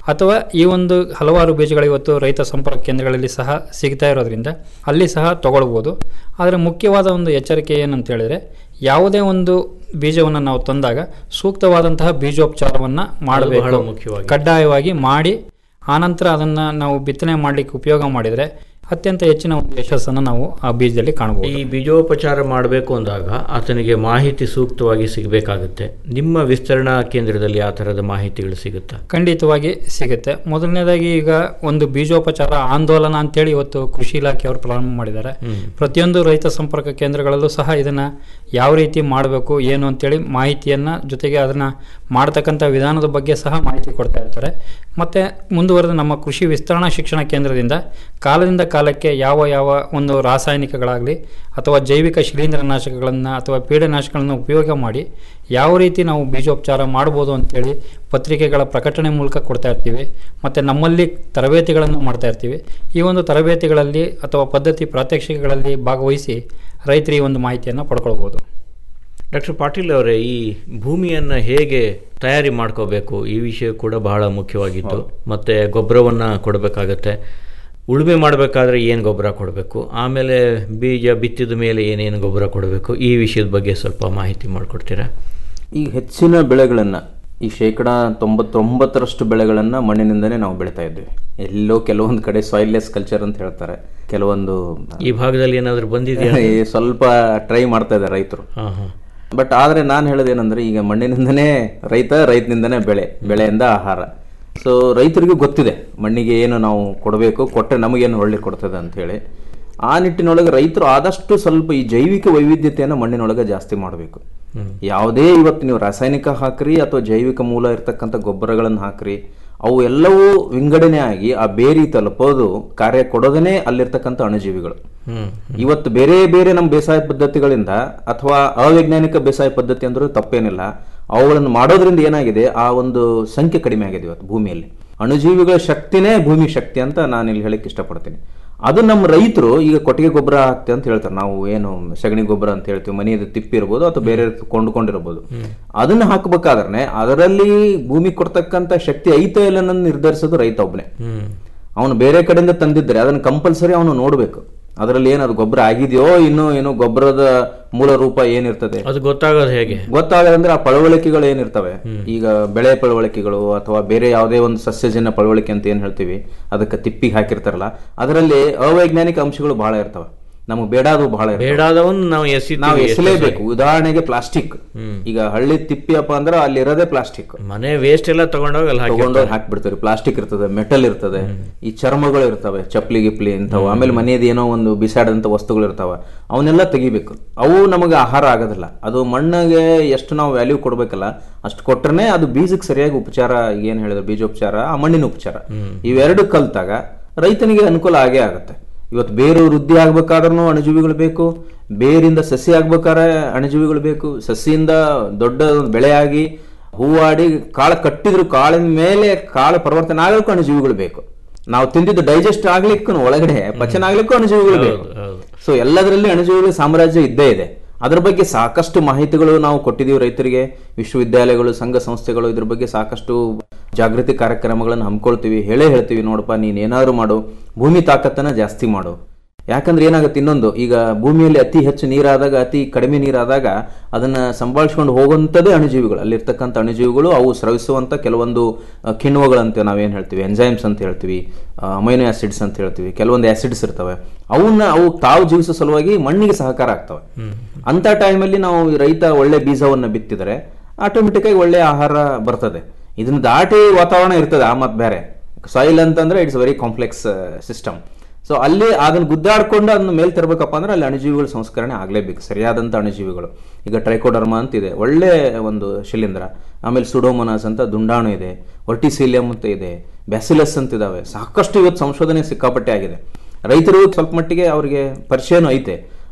ಅಥವಾ ಈ ಒಂದು ಹಲವಾರು ಬೀಜಗಳು ಇವತ್ತು ರೈತ ಸಂಪರ್ಕ ಕೇಂದ್ರಗಳಲ್ಲಿ ಸಹ ಸಿಗ್ತಾ ಇರೋದ್ರಿಂದ ಅಲ್ಲಿ ಸಹ ತಗೊಳ್ಬೋದು ಆದರೆ ಮುಖ್ಯವಾದ ಒಂದು ಎಚ್ಚರಿಕೆ ಏನಂತ ಹೇಳಿದರೆ ಯಾವುದೇ ಒಂದು ಬೀಜವನ್ನು ನಾವು ತಂದಾಗ ಸೂಕ್ತವಾದಂತಹ ಬೀಜೋಪಚಾರವನ್ನು ಬಹಳ ಮಾಡಬೇಕು ಮುಖ್ಯವಾಗಿ. ಕಡ್ಡಾಯವಾಗಿ ಮಾಡಿ ಆನಂತರ ಅದನ್ನು ನಾವು ಬಿತ್ತನೆ ಮಾಡಲಿಕ್ಕೆ ಉಪಯೋಗ ಮಾಡಿದರೆ ಅತ್ಯಂತ ಹೆಚ್ಚಿನ ಒಂದು ಯಶಸ್ಸನ್ನು ನಾವು ಆ ಬೀಜದಲ್ಲಿ ಕಾಣಬಹುದು ಈ ಬೀಜೋಪಚಾರ ಮಾಡಬೇಕು ಅಂದಾಗ ಆತನಿಗೆ ಮಾಹಿತಿ ಸೂಕ್ತವಾಗಿ ಸಿಗಬೇಕಾಗುತ್ತೆ ನಿಮ್ಮ ವಿಸ್ತರಣಾ ಕೇಂದ್ರದಲ್ಲಿ ಆ ಥರದ ಮಾಹಿತಿಗಳು ಸಿಗುತ್ತಾ ಖಂಡಿತವಾಗಿ ಸಿಗುತ್ತೆ ಮೊದಲನೇದಾಗಿ ಈಗ ಒಂದು ಬೀಜೋಪಚಾರ ಆಂದೋಲನ ಅಂತೇಳಿ ಇವತ್ತು ಕೃಷಿ ಇಲಾಖೆಯವರು ಪ್ರಾರಂಭ ಮಾಡಿದ್ದಾರೆ ಪ್ರತಿಯೊಂದು ರೈತ ಸಂಪರ್ಕ ಕೇಂದ್ರಗಳಲ್ಲೂ ಸಹ ಇದನ್ನ ಯಾವ ರೀತಿ ಮಾಡಬೇಕು ಏನು ಅಂತೇಳಿ ಮಾಹಿತಿಯನ್ನ ಜೊತೆಗೆ ಅದನ್ನ ಮಾಡ್ತಕ್ಕಂಥ ವಿಧಾನದ ಬಗ್ಗೆ ಸಹ ಮಾಹಿತಿ ಕೊಡ್ತಾ ಇರ್ತಾರೆ ಮತ್ತೆ ಮುಂದುವರೆದ ನಮ್ಮ ಕೃಷಿ ವಿಸ್ತರಣಾ ಶಿಕ್ಷಣ ಕೇಂದ್ರದಿಂದ ಕಾಲದಿಂದ ಕಾಲಕ್ಕೆ ಯಾವ ಯಾವ ಒಂದು ರಾಸಾಯನಿಕಗಳಾಗಲಿ ಅಥವಾ ಜೈವಿಕ ಶಿಲೀಂಧ್ರನಾಶಕಗಳನ್ನು ಅಥವಾ ಪೀಡನಾಶಕಗಳನ್ನು ಉಪಯೋಗ ಮಾಡಿ ಯಾವ ರೀತಿ ನಾವು ಬೀಜೋಪಚಾರ ಮಾಡ್ಬೋದು ಅಂತೇಳಿ ಪತ್ರಿಕೆಗಳ ಪ್ರಕಟಣೆ ಮೂಲಕ ಕೊಡ್ತಾ ಇರ್ತೀವಿ ಮತ್ತು ನಮ್ಮಲ್ಲಿ ತರಬೇತಿಗಳನ್ನು ಮಾಡ್ತಾ ಇರ್ತೀವಿ ಈ ಒಂದು ತರಬೇತಿಗಳಲ್ಲಿ ಅಥವಾ ಪದ್ಧತಿ ಪ್ರಾತ್ಯಕ್ಷಿಕೆಗಳಲ್ಲಿ ಭಾಗವಹಿಸಿ ರೈತರು ಈ ಒಂದು ಮಾಹಿತಿಯನ್ನು ಪಡ್ಕೊಳ್ಬೋದು ಡಾಕ್ಟರ್ ಪಾಟೀಲ್ ಅವರೇ ಈ ಭೂಮಿಯನ್ನು ಹೇಗೆ ತಯಾರಿ ಮಾಡ್ಕೋಬೇಕು ಈ ವಿಷಯ ಕೂಡ ಬಹಳ ಮುಖ್ಯವಾಗಿತ್ತು ಮತ್ತು ಗೊಬ್ಬರವನ್ನು ಕೊಡಬೇಕಾಗತ್ತೆ ಉಳುಮೆ ಮಾಡಬೇಕಾದ್ರೆ ಏನು ಗೊಬ್ಬರ ಕೊಡಬೇಕು ಆಮೇಲೆ ಬೀಜ ಬಿತ್ತಿದ ಮೇಲೆ ಏನೇನು ಗೊಬ್ಬರ ಕೊಡಬೇಕು ಈ ವಿಷಯದ ಬಗ್ಗೆ ಸ್ವಲ್ಪ ಮಾಹಿತಿ ಮಾಡಿಕೊಡ್ತೀರಾ ಈಗ ಹೆಚ್ಚಿನ ಬೆಳೆಗಳನ್ನು ಈ ಶೇಕಡ ತೊಂಬತ್ತೊಂಬತ್ತರಷ್ಟು ಬೆಳೆಗಳನ್ನು ಮಣ್ಣಿನಿಂದನೇ ನಾವು ಬೆಳಿತಾ ಇದ್ವಿ ಎಲ್ಲೋ ಕೆಲವೊಂದು ಕಡೆ ಸಾಯಿಲ್ಲೆಸ್ ಕಲ್ಚರ್ ಅಂತ ಹೇಳ್ತಾರೆ ಕೆಲವೊಂದು ಈ ಭಾಗದಲ್ಲಿ ಏನಾದರೂ ಬಂದಿದೆಯಾ ಈ ಸ್ವಲ್ಪ ಟ್ರೈ ಮಾಡ್ತಾ ಇದ್ದಾರೆ ರೈತರು ಹಾಂ ಹಾಂ ಬಟ್ ಆದರೆ ನಾನು ಹೇಳೋದೇನೆಂದ್ರೆ ಈಗ ಮಣ್ಣಿನಿಂದನೇ ರೈತ ರೈತನಿಂದನೇ ಬೆಳೆ ಬೆಳೆಯಿಂದ ಆಹಾರ ಸೊ ರೈತರಿಗೂ ಗೊತ್ತಿದೆ ಮಣ್ಣಿಗೆ ಏನು ನಾವು ಕೊಡಬೇಕು ಕೊಟ್ಟರೆ ನಮಗೇನು ಒಳ್ಳೆ ಕೊಡ್ತದೆ ಅಂತ ಹೇಳಿ ಆ ನಿಟ್ಟಿನೊಳಗೆ ರೈತರು ಆದಷ್ಟು ಸ್ವಲ್ಪ ಈ ಜೈವಿಕ ವೈವಿಧ್ಯತೆಯನ್ನು ಮಣ್ಣಿನೊಳಗೆ ಜಾಸ್ತಿ ಮಾಡಬೇಕು ಯಾವುದೇ ಇವತ್ತು ನೀವು ರಾಸಾಯನಿಕ ಹಾಕ್ರಿ ಅಥವಾ ಜೈವಿಕ ಮೂಲ ಇರ್ತಕ್ಕಂಥ ಗೊಬ್ಬರಗಳನ್ನು ಹಾಕ್ರಿ ಅವು ಎಲ್ಲವೂ ವಿಂಗಡಣೆ ಆಗಿ ಆ ಬೇರಿ ತಲುಪೋದು ಕಾರ್ಯ ಕೊಡೋದನೇ ಅಲ್ಲಿರ್ತಕ್ಕಂಥ ಅಣುಜೀವಿಗಳು ಹ್ಮ್. ಇವತ್ತು ಬೇರೆ ಬೇರೆ ನಮ್ಮ ಬೇಸಾಯ ಪದ್ಧತಿಗಳಿಂದ ಅಥವಾ ಅವೈಜ್ಞಾನಿಕ ಬೇಸಾಯ ಪದ್ಧತಿ ಅಂದ್ರೂ ತಪ್ಪೇನಿಲ್ಲ ಅವುಗಳನ್ನು ಮಾಡೋದ್ರಿಂದ ಏನಾಗಿದೆ ಆ ಒಂದು ಸಂಖ್ಯೆ ಕಡಿಮೆ ಆಗಿದೆ ಇವತ್ತು ಭೂಮಿಯಲ್ಲಿ ಅಣುಜೀವಿಗಳ ಶಕ್ತಿನೇ ಭೂಮಿ ಶಕ್ತಿ ಅಂತ ನಾನು ಇಲ್ಲಿ ಹೇಳಕ್ ಇಷ್ಟಪಡ್ತೀನಿ ಅದು ನಮ್ಮ ರೈತರು ಈಗ ಕೊಟ್ಟಿಗೆ ಗೊಬ್ಬರ ಹಾಕ್ತೆ ಅಂತ ಹೇಳ್ತಾರೆ ನಾವು ಏನು ಸಗಣಿ ಗೊಬ್ಬರ ಅಂತ ಹೇಳ್ತೀವಿ ಮನೆಯದು ತಿಪ್ಪಿ ಇರ್ಬೋದು ಅಥವಾ ಬೇರೆ ಕೊಂಡುಕೊಂಡಿರ್ಬೋದು ಅದನ್ನ ಹಾಕಬೇಕಾದ್ರೆ ಅದರಲ್ಲಿ ಭೂಮಿ ಕೊಡ್ತಕ್ಕಂಥ ಶಕ್ತಿ ಐತೋ ಇಲ್ಲ ಅನ್ನೋದು ನಿರ್ಧರಿಸೋದು ರೈತ ಒಬ್ಬನೇ ಹ್ಮ್ ಅವನು ಬೇರೆ ಕಡೆಯಿಂದ ತಂದಿದ್ರೆ ಅದನ್ನ ಕಂಪಲ್ಸರಿ ಅವನು ನೋಡ್ಬೇಕು ಅದರಲ್ಲಿ ಏನದು ಗೊಬ್ಬರ ಆಗಿದೆಯೋ ಇನ್ನೂ ಏನು ಗೊಬ್ಬರದ ಮೂಲ ರೂಪ ಏನಿರ್ತದೆ ಅದು ಗೊತ್ತಾಗೋದು ಹೇಗೆ ಗೊತ್ತಾಗದಂದ್ರೆ ಆ ಪಳವಳಿಕೆಗಳು ಏನಿರ್ತವೆ ಈಗ ಬೆಳೆ ಪಳವಳಿಕೆಗಳು ಅಥವಾ ಬೇರೆ ಯಾವುದೇ ಒಂದು ಸಸ್ಯಜನ್ಯ ಪಳವಳಿಕೆ ಅಂತ ಏನ್ ಹೇಳ್ತೀವಿ ಅದಕ್ಕೆ ತಿಪ್ಪಿಗೆ ಹಾಕಿರ್ತಾರಲ್ಲ ಅದರಲ್ಲಿ ಅವೈಜ್ಞಾನಿಕ ಅಂಶಗಳು ಬಹಳ ಇರ್ತವೆ ನಮಗೆ ಬೇಡಾದವು ಬಹಳ ಇರ್ತವೆ. ಬೇಡಾದವನ್ನು ನಾವು ಎಸಿ ನಾವು ಎಸಲೇಬೇಕು ಉದಾಹರಣೆಗೆ ಪ್ಲಾಸ್ಟಿಕ್ ಈಗ ಹಳ್ಳಿ ತಿಪ್ಪಿಯಪ್ಪ ಅಂದ್ರೆ ಅಲ್ಲಿ ಇರೋದೇ ಪ್ಲಾಸ್ಟಿಕ್ ಮನೆ ವೇಸ್ಟ್ ಎಲ್ಲ ತಗೊಂಡೋಗಿ ಅಲ್ಲಿ ಹಾಕಿ ತಗೊಂಡೋಗಿ ಹಾಕ್ಬಿಡ್ತಾರೆ ಪ್ಲಾಸ್ಟಿಕ್ ಇರ್ತದೆ ಮೆಟಲ್ ಇರ್ತದೆ ಈ ಚರ್ಮಗಳು ಇರ್ತವೆ ಚಪ್ಪಲಿ ಗಿಪ್ಲಿ ಇಂಥವು ಆಮೇಲೆ ಮನೆಯದು ಏನೋ ಒಂದು ಬಿಸಾಡಂತ ವಸ್ತುಗಳು ಇರ್ತಾವ ಅವನ್ನೆಲ್ಲ ತೆಗಿಬೇಕು ಅವು ನಮಗೆ ಆಹಾರ ಆಗೋದಿಲ್ಲ ಅದು ಮಣ್ಣಿಗೆ ಎಷ್ಟು ನಾವು ವ್ಯಾಲ್ಯೂ ಕೊಡ್ಬೇಕಲ್ಲ ಅಷ್ಟು ಕೊಟ್ರೆ ಅದು ಬೀಜಕ್ಕೆ ಸರಿಯಾಗಿ ಉಪಚಾರ ಏನ್ ಹೇಳಿದ್ರು ಬೀಜೋಪಚಾರ ಆ ಮಣ್ಣಿನ ಉಪಚಾರ ಇವೆರಡು ಕಲ್ತಾಗ ರೈತನಿಗೆ ಅನುಕೂಲ ಆಗೇ ಆಗುತ್ತೆ ಇವತ್ತು ಬೇರು ವೃದ್ಧಿ ಆಗ್ಬೇಕಾದ್ರೂ ಅಣುಜೀವಿಗಳು ಬೇಕು ಬೇರಿಂದ ಸಸಿ ಆಗ್ಬೇಕಾದ್ರೆ ಅಣುಜೀವಿಗಳು ಬೇಕು ಸಸಿಯಿಂದ ದೊಡ್ಡ ಒಂದು ಬೆಳೆಯಾಗಿ ಹೂವಾಡಿ ಕಾಳು ಕಟ್ಟಿದ್ರು ಕಾಳಿನ ಮೇಲೆ ಕಾಳು ಪರಿವರ್ತನೆ ಆಗಲಿಕ್ಕೂ ಅಣುಜೀವಿಗಳು ಬೇಕು ನಾವು ತಿಂದಿದ್ದು ಡೈಜೆಸ್ಟ್ ಆಗ್ಲಿಕ್ಕೂ ಒಳಗಡೆ ಪಚನ ಆಗ್ಲಿಕ್ಕೂ ಅಣುಜೀವಿಗಳು ಬೇಕು ಸೊ ಎಲ್ಲದರಲ್ಲಿ ಅಣುಜೀವಿಗಳ ಸಾಮ್ರಾಜ್ಯ ಇದ್ದೇ ಇದೆ ಅದರ ಬಗ್ಗೆ ಸಾಕಷ್ಟು ಮಾಹಿತಿಗಳು ನಾವು ಕೊಟ್ಟಿದ್ದೀವಿ ರೈತರಿಗೆ ವಿಶ್ವವಿದ್ಯಾಲಯಗಳು ಸಂಘ ಸಂಸ್ಥೆಗಳು ಇದ್ರ ಬಗ್ಗೆ ಸಾಕಷ್ಟು ಜಾಗೃತಿ ಕಾರ್ಯಕ್ರಮಗಳನ್ನು ಹಮ್ಮಿಕೊಳ್ತೀವಿ ಹೇಳೇ ಹೇಳ್ತೀವಿ ನೋಡಪ್ಪ ನೀನ್ ಏನಾದ್ರು ಮಾಡು ಭೂಮಿ ತಾಕತ್ತನ್ನ ಜಾಸ್ತಿ ಮಾಡು ಯಾಕಂದ್ರೆ ಏನಾಗುತ್ತೆ ಇನ್ನೊಂದು ಈಗ ಭೂಮಿಯಲ್ಲಿ ಅತಿ ಹೆಚ್ಚು ನೀರಾದಾಗ ಅತಿ ಕಡಿಮೆ ನೀರಾದಾಗ ಅದನ್ನ ಸಂಭಾಳಿಸ್ಕೊಂಡು ಹೋಗುವಂಥದ್ದೇ ಅಣುಜೀವಿಗಳು ಅಲ್ಲಿರ್ತಕ್ಕಂಥ ಅಣುಜೀವಿಗಳು ಅವು ಸ್ರವಿಸುವಂಥ ಕೆಲವೊಂದು ಆ, ಕಿಣ್ವಗಳಂತ ನಾವೇನು ಹೇಳ್ತೀವಿ ಎಂಜೈಮ್ಸ್ ಅಂತ ಹೇಳ್ತೀವಿ ಅಮೈನೋ ಆಸಿಡ್ಸ್ ಅಂತ ಹೇಳ್ತೀವಿ ಕೆಲವೊಂದು ಆಸಿಡ್ಸ್ ಇರ್ತವೆ ಅವನ್ನ ಅವು ತಾವು ಜೀವಿಸೋ ಸಲುವಾಗಿ ಮಣ್ಣಿಗೆ ಸಹಕಾರ ಆಗ್ತವೆ ಅಂತ ಟೈಮಲ್ಲಿ ನಾವು ಈ ರೈತ ಒಳ್ಳೆ ಬೀಜವನ್ನು ಬಿತ್ತಿದರೆ ಆಟೋಮೆಟಿಕ್ ಆಗಿ ಒಳ್ಳೆ ಆಹಾರ ಬರ್ತದೆ ಇದನ್ನ ದಾಟಿ ವಾತಾವರಣ ಇರ್ತದೆ ಆ ಮತ್ ಬೇರೆ ಸಾಯಿಲ್ ಅಂತಂದ್ರೆ it's very complex system so ಅಲ್ಲಿ ಅದನ್ನ ಗುದ್ದಾಡ್ಕೊಂಡು ಅದನ್ನ ಮೇಲೆ ತರಬೇಕಪ್ಪ ಅಂದ್ರೆ ಅಲ್ಲಿ ಅಣುಜೀವಿಗಳ ಸಂಸ್ಕರಣೆ ಆಗಲೇಬೇಕು ಸರಿಯಾದಂಥ ಅಣುಜೀವಿಗಳು ಈಗ ಟ್ರೈಕೋಡರ್ಮಾ ಅಂತ ಇದೆ ಒಳ್ಳೆ ಒಂದು ಶಿಲೀಂಧ್ರ ಆಮೇಲೆ ಸುಡೋಮೊನಾಸ್ ಅಂತ ದುಂಡಾಣು ಇದೆ ವರ್ಟಿಸೀಲಿಯಂ ಅಂತ ಇದೆ ಬ್ಯಾಸಿಲಸ್ ಅಂತ ಇದಾವೆ ಸಾಕಷ್ಟು ಇವತ್ತು ಸಂಶೋಧನೆ ಸಿಕ್ಕಾಪಟ್ಟೆ ಆಗಿದೆ ರೈತರು ಸ್ವಲ್ಪ ಮಟ್ಟಿಗೆ ಅವರಿಗೆ ಪರಿಚಯನೂ ಐತೆ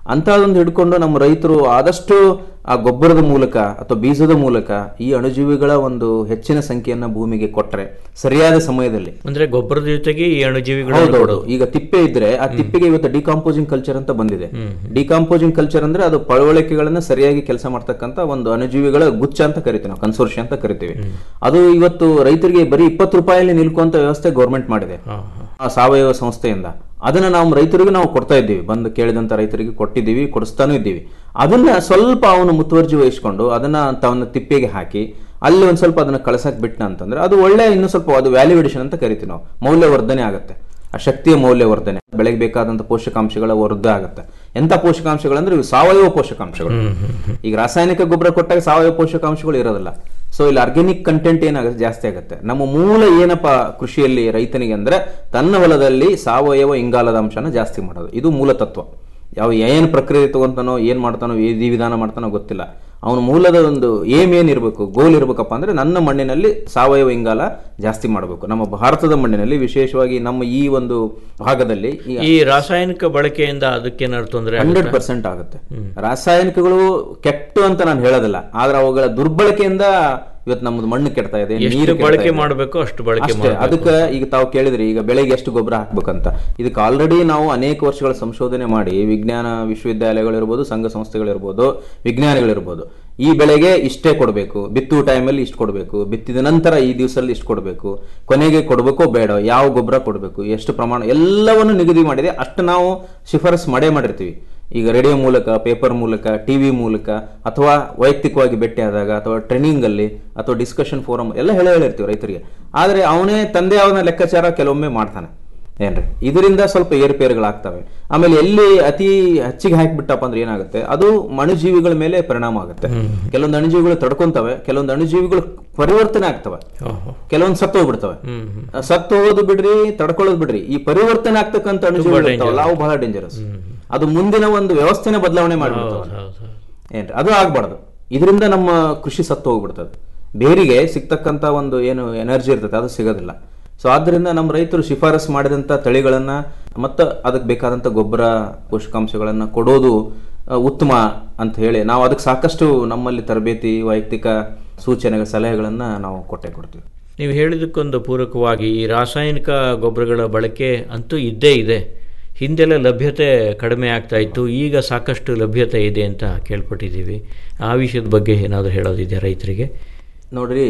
ಅಂತಹದೊಂದು ಹಿಡ್ಕೊಂಡು ನಮ್ಮ ರೈತರು ಆದಷ್ಟು ಆ ಗೊಬ್ಬರದ ಮೂಲಕ ಅಥವಾ ಬೀಜದ ಮೂಲಕ ಈ ಅಣುಜೀವಿಗಳ ಒಂದು ಹೆಚ್ಚಿನ ಸಂಖ್ಯೆಯನ್ನ ಭೂಮಿಗೆ ಕೊಟ್ರೆ ಸರಿಯಾದ ಸಮಯದಲ್ಲಿ ಅಂದ್ರೆ ಗೊಬ್ಬರದ ಜೊತೆಗೆ ಈ ಅಣುಜೀವಿಗಳು ಹೌದೌದು ಈಗ ತಿಪ್ಪೆ ಇದ್ರೆ ಆ ತಿಪ್ಪೆಗೆ ಇವತ್ತು ಡಿಕಾಂಪೋಸಿಂಗ್ ಕಲ್ಚರ್ ಅಂತ ಬಂದಿದೆ ಡಿಕಾಂಪೋಸಿಂಗ್ ಕಲ್ಚರ್ ಅಂದ್ರೆ ಅದು ಪಳವಳಿಕೆಗಳನ್ನ ಸರಿಯಾಗಿ ಕೆಲಸ ಮಾಡ್ತಕ್ಕಂತ ಒಂದು ಅಣುಜೀವಿಗಳ ಗುಚ್ಛ ಅಂತ ಕರಿತೀವಿ ನಾವು ಕನ್ಸೋರ್ಷಿ ಅಂತ ಕರಿತೀವಿ ಅದು ಇವತ್ತು ರೈತರಿಗೆ ಬರೀ ಇಪ್ಪತ್ತು ರೂಪಾಯಲ್ಲಿ ನಿಲ್ಕುವಂತ ವ್ಯವಸ್ಥೆ ಗೌರ್ಮೆಂಟ್ ಮಾಡಿದೆ ಆ ಸಾವಯವ ಸಂಸ್ಥೆಯಿಂದ ಅದನ್ನ ನಾವು ರೈತರಿಗೆ ನಾವು ಕೊಡ್ತಾ ಇದ್ದೀವಿ ಬಂದು ಕೇಳಿದಂತ ರೈತರಿಗೆ ಕೊಟ್ಟಿದ್ದೀವಿ ಕೊಡಿಸ್ತಾನೂ ಇದ್ದೀವಿ ಅದನ್ನ ಸ್ವಲ್ಪ ಅವನು ಮುತುವರ್ಜಿ ವಹಿಸ್ಕೊಂಡು ಅದನ್ನ ತವನ ತಿಪ್ಪೆಗೆ ಹಾಕಿ ಅಲ್ಲಿ ಒಂದ್ ಸ್ವಲ್ಪ ಅದನ್ನ ಕಳ್ಸಕ್ ಬಿಟ್ನ ಅಂತಂದ್ರೆ ಅದು ಒಳ್ಳೆ ಇನ್ನು ಸ್ವಲ್ಪ ಅದು ವ್ಯಾಲ್ಯೂಡೇಷನ್ ಅಂತ ಕರಿತೀವಿ ನಾವು ಮೌಲ್ಯವರ್ಧನೆ ಆಗುತ್ತೆ ಆ ಶಕ್ತಿಯ ಮೌಲ್ಯವರ್ಧನೆ ಬೆಳೆಗೆ ಬೇಕಾದಂತ ಪೋಷಕಾಂಶಗಳ ವೃದ್ಧ ಆಗುತ್ತೆ ಎಂತ ಪೋಷಕಾಂಶಗಳಂದ್ರೆ ಇವು ಸಾವಯವ ಪೋಷಕಾಂಶಗಳು ಈಗ ರಾಸಾಯನಿಕ ಗೊಬ್ಬರ ಕೊಟ್ಟಾಗ ಸಾವಯವ ಪೋಷಕಾಂಶಗಳು ಇರೋದಿಲ್ಲ ಸೊ ಇಲ್ಲಿ ಆರ್ಗ್ಯಾನಿಕ್ ಕಂಟೆಂಟ್ ಏನಾಗುತ್ತೆ ಜಾಸ್ತಿ ಆಗುತ್ತೆ ನಮ್ಮ ಮೂಲ ಏನಪ್ಪ ಕೃಷಿಯಲ್ಲಿ ರೈತನಿಗೆ ಅಂದ್ರೆ ತನ್ನ ಹೊಲದಲ್ಲಿ ಸಾವಯವ ಇಂಗಾಲದ ಅಂಶನ ಜಾಸ್ತಿ ಮಾಡೋದು ಇದು ಮೂಲ ತತ್ವ ಯಾವ ಏನ್ ಪ್ರಕ್ರಿಯೆ ತಗೊಂತಾನೋ ಏನ್ ಮಾಡ್ತಾನೋ ವಿಧಿ ವಿಧಾನ ಮಾಡ್ತಾನೋ ಗೊತ್ತಿಲ್ಲ ಅವನ ಮೂಲದ ಒಂದು ಏಮ್ ಏನ್ ಇರಬೇಕು ಗೋಲ್ ಇರ್ಬೇಕಪ್ಪ ಅಂದ್ರೆ ನನ್ನ ಮಣ್ಣಿನಲ್ಲಿ ಸಾವಯವ ಇಂಗಾಲ ಜಾಸ್ತಿ ಮಾಡಬೇಕು ನಮ್ಮ ಭಾರತದ ಮಣ್ಣಿನಲ್ಲಿ ವಿಶೇಷವಾಗಿ ನಮ್ಮ ಈ ಒಂದು ಭಾಗದಲ್ಲಿ ಈ ಈ ರಾಸಾಯನಿಕ ಬಳಕೆಯಿಂದ ಅದಕ್ಕೇನಾದ್ರು ತೊಂದರೆ ಹಂಡ್ರೆಡ್ ಪರ್ಸೆಂಟ್ ಆಗುತ್ತೆ ರಾಸಾಯನಿಕಗಳು ಕೆಟ್ಟು ಅಂತ ನಾನು ಹೇಳೋದಿಲ್ಲ ಆದ್ರೆ ಅವುಗಳ ದುರ್ಬಳಕೆಯಿಂದ ಇವತ್ತು ನಮ್ಮದು ಮಣ್ಣು ಕೆಡ್ತಾ ಇದೆ ಎಷ್ಟು ನೀರು ಕೆಡ್ತಾ ಬಳಕೆ ಇದೆ. ಮಾಡಬೇಕು ಅಷ್ಟು ಬಳಕೆ ಅಷ್ಟೇ. ಮಾಡಬೇಕು ಅದಕ್ಕೆ ಈಗ ತಾವು ಕೇಳಿದ್ರಿ ಈಗ ಬೆಳೆಗೆ ಎಷ್ಟು ಗೊಬ್ಬರ ಹಾಕ್ಬೇಕಂತ ಇದಕ್ಕೆ ಆಲ್ರೆಡಿ ನಾವು ಅನೇಕ ವರ್ಷಗಳ ಸಂಶೋಧನೆ ಮಾಡಿ ವಿಜ್ಞಾನ ವಿಶ್ವವಿದ್ಯಾಲಯಗಳಿರ್ಬೋದು ಸಂಘ ಸಂಸ್ಥೆಗಳಿರ್ಬೋದು ವಿಜ್ಞಾನಿಗಳಿರ್ಬೋದು ಈ ಬೆಳೆಗೆ ಇಷ್ಟೇ ಕೊಡಬೇಕು ಬಿತ್ತುವ ಟೈಮಲ್ಲಿ ಇಷ್ಟು ಕೊಡಬೇಕು ಬಿತ್ತಿದ ನಂತರ ಈ ದಿವಸದಲ್ಲಿ ಇಷ್ಟು ಕೊಡಬೇಕು ಕೊನೆಗೆ ಕೊಡಬೇಕೋ ಬೇಡ ಯಾವ ಗೊಬ್ಬರ ಕೊಡಬೇಕು ಎಷ್ಟು ಪ್ರಮಾಣ ಎಲ್ಲವನ್ನು ನಿಗದಿ ಮಾಡಿದೆ ಅಷ್ಟು ನಾವು ಶಿಫಾರಸ್ ಮಾಡೇ ಮಾಡಿರ್ತೀವಿ ಈಗ ರೇಡಿಯೋ ಮೂಲಕ ಪೇಪರ್ ಮೂಲಕ ಟಿವಿ ಮೂಲಕ ಅಥವಾ ವೈಯಕ್ತಿಕವಾಗಿ ಭೇಟಿ ಆದಾಗ ಅಥವಾ ಟ್ರೈನಿಂಗ್ ಅಲ್ಲಿ ಅಥವಾ ಡಿಸ್ಕಷನ್ ಫೋರಮ್ ಎಲ್ಲ ಹೇಳೇ ಹೇಳಿರ್ತೀವಿ ರೈತರಿಗೆ ಆದ್ರೆ ಅವನೇ ತಂದೆ ಅವನ ಲೆಕ್ಕಾಚಾರ ಕೆಲವೊಮ್ಮೆ ಮಾಡ್ತಾನೆ ಏನ್ರಿ ಇದರಿಂದ ಸ್ವಲ್ಪ ಏರುಪೇರುಗಳಾಗ್ತವೆ ಆಮೇಲೆ ಎಲ್ಲಿ ಅತಿ ಹೆಚ್ಚಿಗೆ ಹಾಕಿಬಿಟ್ಟಪ್ಪ ಅಂದ್ರೆ ಏನಾಗುತ್ತೆ ಅದು ಅಣುಜೀವಿಗಳ ಮೇಲೆ ಪರಿಣಾಮ ಆಗುತ್ತೆ ಕೆಲವೊಂದು ಅಣುಜೀವಿಗಳು ತಡ್ಕೊಂತವೆ ಕೆಲವೊಂದು ಅಣುಜೀವಿಗಳು ಪರಿವರ್ತನೆ ಆಗ್ತವೆ ಕೆಲವೊಂದು ಸತ್ತು ಹೋಗ್ಬಿಡ್ತವೆ ಸತ್ತು ಹೋಗೋದು ಬಿಡ್ರಿ ತಡ್ಕೊಳ್ಳೋದು ಬಿಡ್ರಿ ಈ ಪರಿವರ್ತನೆ ಆಗ್ತಕ್ಕಂಥ ಅಣುಜೀವಿಗಳು ಇರ್ತಾವಲ್ಲ, ಅವು ಬಹಳ ಡೇಂಜರಸ್ ಅದು ಮುಂದಿನ ಒಂದು ವ್ಯವಸ್ಥೆನ ಬದಲಾವಣೆ ಮಾಡಿಬಿಡ್ತಾವೆ ಏನ್ರಿ ಅದು ಆಗ್ಬಾರ್ದು ಇದರಿಂದ ನಮ್ಮ ಕೃಷಿ ಸತ್ತು ಹೋಗ್ಬಿಡ್ತದೆ ಬೇರಿಗೆ ಸಿಗ್ತಕ್ಕಂಥ ಒಂದು ಏನು ಎನರ್ಜಿ ಇರ್ತದೆ ಅದು ಸಿಗೋದಿಲ್ಲ ಸೊ ಆದ್ದರಿಂದ ನಮ್ಮ ರೈತರು ಶಿಫಾರಸ್ ಮಾಡಿದಂಥ ತಳಿಗಳನ್ನ ಮತ್ತು ಅದಕ್ಕೆ ಬೇಕಾದಂಥ ಗೊಬ್ಬರ ಪೋಷಕಾಂಶಗಳನ್ನು ಕೊಡೋದು ಆ, ಉತ್ತಮ ಅಂತ ಹೇಳಿ ನಾವು ಅದಕ್ಕೆ ಸಾಕಷ್ಟು ನಮ್ಮಲ್ಲಿ ತರಬೇತಿ ವೈಯಕ್ತಿಕ ಸೂಚನೆಗಳ ಸಲಹೆಗಳನ್ನು ನಾವು ಕೊಟ್ಟೆ ಕೊಡ್ತೀವಿ ನೀವು ಹೇಳಿದಕ್ಕೊಂದು ಪೂರಕವಾಗಿ ಈ ರಾಸಾಯನಿಕ ಗೊಬ್ಬರಗಳ ಬಳಕೆ ಅಂತೂ ಇದ್ದೇ ಇದೆ ಹಿಂದೆಲ್ಲ ಲಭ್ಯತೆ ಕಡಿಮೆ ಆಗ್ತಾ ಇತ್ತು ಈಗ ಸಾಕಷ್ಟು ಲಭ್ಯತೆ ಇದೆ ಅಂತ ಕೇಳ್ಪಟ್ಟಿದ್ದೀವಿ ಆ ವಿಷಯದ ಬಗ್ಗೆ ಏನಾದರೂ ಹೇಳೋದಿದೆ ರೈತರಿಗೆ ನೋಡ್ರಿ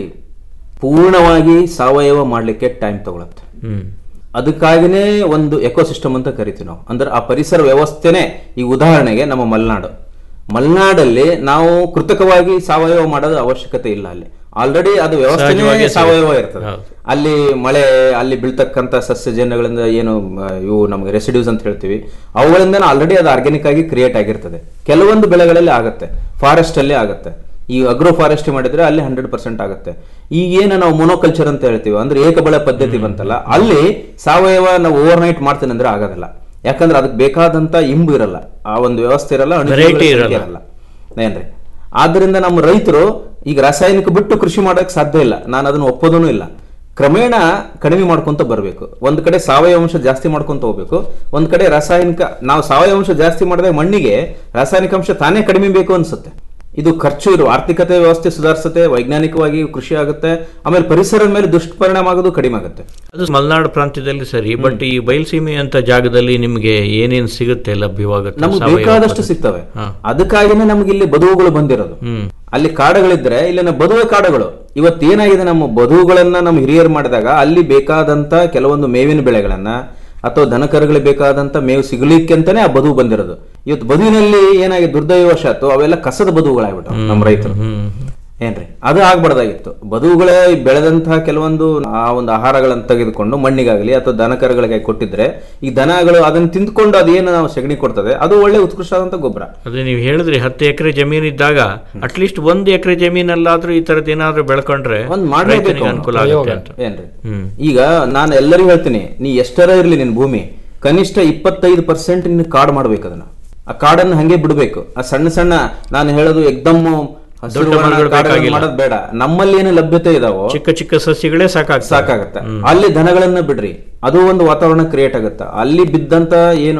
ಪೂರ್ಣವಾಗಿ ಸಾವಯವ ಮಾಡಲಿಕ್ಕೆ ಟೈಮ್ ತಗೊಳತ್ತೆ ಹ್ಮ್ ಅದಕ್ಕಾಗಿನೇ ಒಂದು ಎಕೋಸಿಸ್ಟಮ್ ಅಂತ ಕರಿತೀವಿ ನಾವು ಅಂದ್ರೆ ಆ ಪರಿಸರ ವ್ಯವಸ್ಥೆನೇ ಈ ಉದಾಹರಣೆಗೆ ನಮ್ಮ ಮಲೆನಾಡು ಮಲೆನಾಡಲ್ಲಿ ನಾವು ಕೃತಕವಾಗಿ ಸಾವಯವ ಮಾಡೋದು ಅವಶ್ಯಕತೆ ಇಲ್ಲ ಅಲ್ಲಿ ಆಲ್ರೆಡಿ ಅದು ವ್ಯವಸ್ಥೆನೇ ಸಹಜವಾಗಿ ಸಾವಯವ ಸಿಗುತ್ತೆ. ಇರ್ತದೆ ಹೌದು. ಅಲ್ಲಿ ಮಳೆ ಅಲ್ಲಿ ಬೀಳ್ತಕ್ಕಂಥ ಸಸ್ಯಜನ್ಯಗಳಿಂದ ಏನು ಆ, ಇವು ನಮಗೆ ರೆಸಿಡ್ಯೂಸ್ ಅಂತ ಹೇಳ್ತೀವಿ ಅವುಗಳಿಂದ ಆಲ್ರೆಡಿ ಅದು ಆರ್ಗ್ಯಾನಿಕ್ ಆಗಿ ಕ್ರಿಯೇಟ್ ಆಗಿರ್ತದೆ ಕೆಲವೊಂದು ಬೆಳೆಗಳಲ್ಲಿ ಆಗುತ್ತೆ ಫಾರೆಸ್ಟ್ ಅಲ್ಲಿ ಆಗುತ್ತೆ ಈ ಅಗ್ರೋ ಫಾರೆಸ್ಟ್ ಮಾಡಿದ್ರೆ ಅಲ್ಲಿ ಹಂಡ್ರೆಡ್ ಪರ್ಸೆಂಟ್ ಆಗುತ್ತೆ ಈಗ ಏನು ನಾವು ಮೊನೋಕಲ್ಚರ್ ಅಂತ ಹೇಳ್ತೀವಿ ಅಂದ್ರೆ ಏಕಬೆಳೆ ಪದ್ಧತಿ ಬಂತಲ್ಲ ಅಲ್ಲಿ ಸಾವಯವ ನಾವು ಓವರ್ ನೈಟ್ ಮಾಡ್ತೇನೆ ಅಂದ್ರೆ ಆಗೋದಿಲ್ಲ ಯಾಕಂದ್ರೆ ಅದಕ್ಕೆ ಬೇಕಾದಂತ ಇಂಬು ಇರಲ್ಲ ಆ ಒಂದು ವ್ಯವಸ್ಥೆ ಇರಲ್ಲ ಅಣುಜೀವಿಗಳ Variety ಸಂಖ್ಯೆ ಇರಲ್ಲ. ಏನ್ರಿ ಆದ್ರಿಂದ ನಮ್ಮ ರೈತರು ಈಗ ರಾಸಾಯನಿಕ ಬಿಟ್ಟು ಕೃಷಿ ಮಾಡಕ್ ಸಾಧ್ಯ ಇಲ್ಲ ನಾನು ಅದನ್ನ ಒಪ್ಪೋದೂ ಇಲ್ಲ ಕ್ರಮೇಣ ಕಡಿಮೆ ಮಾಡ್ಕೊಂತ ಬರಬೇಕು ಒಂದ್ ಕಡೆ ಸಾವಯವ ಅಂಶ ಜಾಸ್ತಿ ಮಾಡ್ಕೊಂತ ಹೋಗ್ಬೇಕು ಒಂದ್ ಕಡೆ ರಾಸಾಯನಿಕ ನಾವು ಸಾವಯವ ಅಂಶ ಜಾಸ್ತಿ ಮಾಡಿದಾಗ ಮಣ್ಣಿಗೆ ರಾಸಾಯನಿಕ ಅಂಶ ತಾನೇ ಕಡಿಮೆ ಬೇಕು ಅನ್ಸುತ್ತೆ ಇದು ಖರ್ಚು ಇರುವ ಆರ್ಥಿಕತೆ ವ್ಯವಸ್ಥೆ ಸುಧಾರಿಸುತ್ತೆ ವೈಜ್ಞಾನಿಕವಾಗಿ ಕೃಷಿ ಆಗುತ್ತೆ ಆಮೇಲೆ ಪರಿಸರದ ಮೇಲೆ ದುಷ್ಪರಿಣಾಮ ಆಗೋದು ಕಡಿಮೆ ಆಗುತ್ತೆ ಅದು ಮಲೆನಾಡು ಪ್ರಾಂತ್ಯದಲ್ಲಿ ಸರಿ ಬಟ್ ಈ ಬಯಲುಸೀಮೆ ಅಂತ ಜಾಗದಲ್ಲಿ ನಿಮಗೆ ಏನೇನು ಸಿಗುತ್ತೆ ಲಭ್ಯವಾಗುತ್ತೆ ನಮ್ಗೆ ಸಾವಯವ ಬೇಕಾದಷ್ಟು ಪದ್ಧತಿ? ಸಿಗ್ತವೆ ಹಾ. ಅದಕ್ಕಾಗಿನೇ ನಮ್ಗೆ ಇಲ್ಲಿ ಬದುವುಗಳು ಬಂದಿರೋದು ಹ್ಮ್ ಅಲ್ಲಿ ಕಾಡುಗಳಿದ್ರೆ ಇಲ್ಲಿನ ಬದುವೆ ಕಾಡುಗಳು ಇವತ್ತೇನಾಗಿದೆ ನಮ್ಮ ಬದುವುಗಳನ್ನ ನಮ್ಮ ಹಿರಿಯರು ಮಾಡಿದಾಗ ಅಲ್ಲಿ ಬೇಕಾದಂತ ಕೆಲವೊಂದು ಮೇವಿನ ಬೆಳೆಗಳನ್ನ ಅಥವಾ ದನಕರುಗಳಿಗೆ ಬೇಕಾದಂತ ಮೇವು ಸಿಗಲಿಕ್ಕೆ ಅಂತಾನೆ ಆ ಬದುವು ಬಂದಿರೋದು ಇವತ್ತು ಬದುವಿನಲ್ಲಿ ಏನಾಗಿದೆ ದುರ್ದೈವಶಾತ್ತು ಅವೆಲ್ಲ ಕಸದ ಬದುವುಗಳಾಗ್ಬಿಟ್ಟು ನಮ್ಮ ರೈತರು ಏನ್ರಿ ಅದು ಆಗ್ಬಾರ್ದಾಗಿತ್ತು ಬದುವುಗಳೇ ಬೆಳೆದಂತಹ ಕೆಲವೊಂದು ಆ ಒಂದು ಆಹಾರಗಳನ್ನು ತೆಗೆದುಕೊಂಡು ಮಣ್ಣಿಗಾಗಲಿ ಅಥವಾ ದನಕರುಗಳಿಗೆ ಕೊಟ್ಟಿದ್ರೆ ಈ ದನಗಳು ಅದನ್ನ ತಿಂದ್ಕೊಂಡು ಅದೇನು ನಾವು ಸಗಣಿ ಕೊಡ್ತದೆ ಅದು ಒಳ್ಳೆ ಉತ್ಕೃಷ್ಟವಾದಂತ ಗೊಬ್ಬರ ಅದೇ ನೀವು ಹೇಳಿದ್ರಿ ಹತ್ತು ಎಕರೆ ಜಮೀನು ಇದ್ದಾಗ ಅಟ್ಲೀಸ್ಟ್ ಒಂದು ಎಕರೆ ಜಮೀನಲ್ಲಾದ್ರೂ ಈ ತರದ್ ಏನಾದ್ರೂ ಬೆಳ್ಕೊಂಡ್ರೆ ಒಂದ್ ಮಾಡ್ಲೇಬೇಕು ರೈತನಿಗೆ ಅವ್ನು. ಅನುಕೂಲ ಆಗುತ್ತೆ ಅಂತ ಏನ್ರಿ ಹ್ಮ್ ಈಗ ನಾನು ಎಲ್ಲರಿಗೂ ಹೇಳ್ತೀನಿ ನೀ ಎಷ್ಟರ ಇರ್ಲಿ ನಿನ್ ಭೂಮಿ ಕನಿಷ್ಠ ಇಪ್ಪತ್ತೈದು ಪರ್ಸೆಂಟ್ ನಿನ್ನ ಕಾಡ್ ಮಾಡ್ಬೇಕು ಅದನ್ನ ಆ ಕಾಡನ್ನು ಹಂಗೆ ಬಿಡ್ಬೇಕು ಆ ಸಣ್ಣ ಸಣ್ಣ ನಾನು ಹೇಳೋದು ಎಕ್ದಮ್ ಹಸಿರು ದೊಡ್ಡ ವರ್ಣ ಮರಗಳು ಕಾಡುಗಳನ್ನ ಬೇಕಾಗಿಲ್ಲ. ಮಾಡೋದ್ ಬೇಡ ನಮ್ಮಲ್ಲಿ ಏನು ಲಭ್ಯತೆ ಇದಾವೋ ಚಿಕ್ಕ ಚಿಕ್ಕ ಸಸ್ಯಗಳೇ ಸಾಕಾಗ್ತದೆ ಸಾಕಾಗತ್ತೆ ಅಲ್ಲಿ ದನಗಳನ್ನ ಬಿಡ್ರಿ ಅದು ಒಂದು ವಾತಾವರಣ ಕ್ರಿಯೇಟ್ ಆಗುತ್ತೆ ಅಲ್ಲಿ ಬಿದ್ದಂತ ಏನು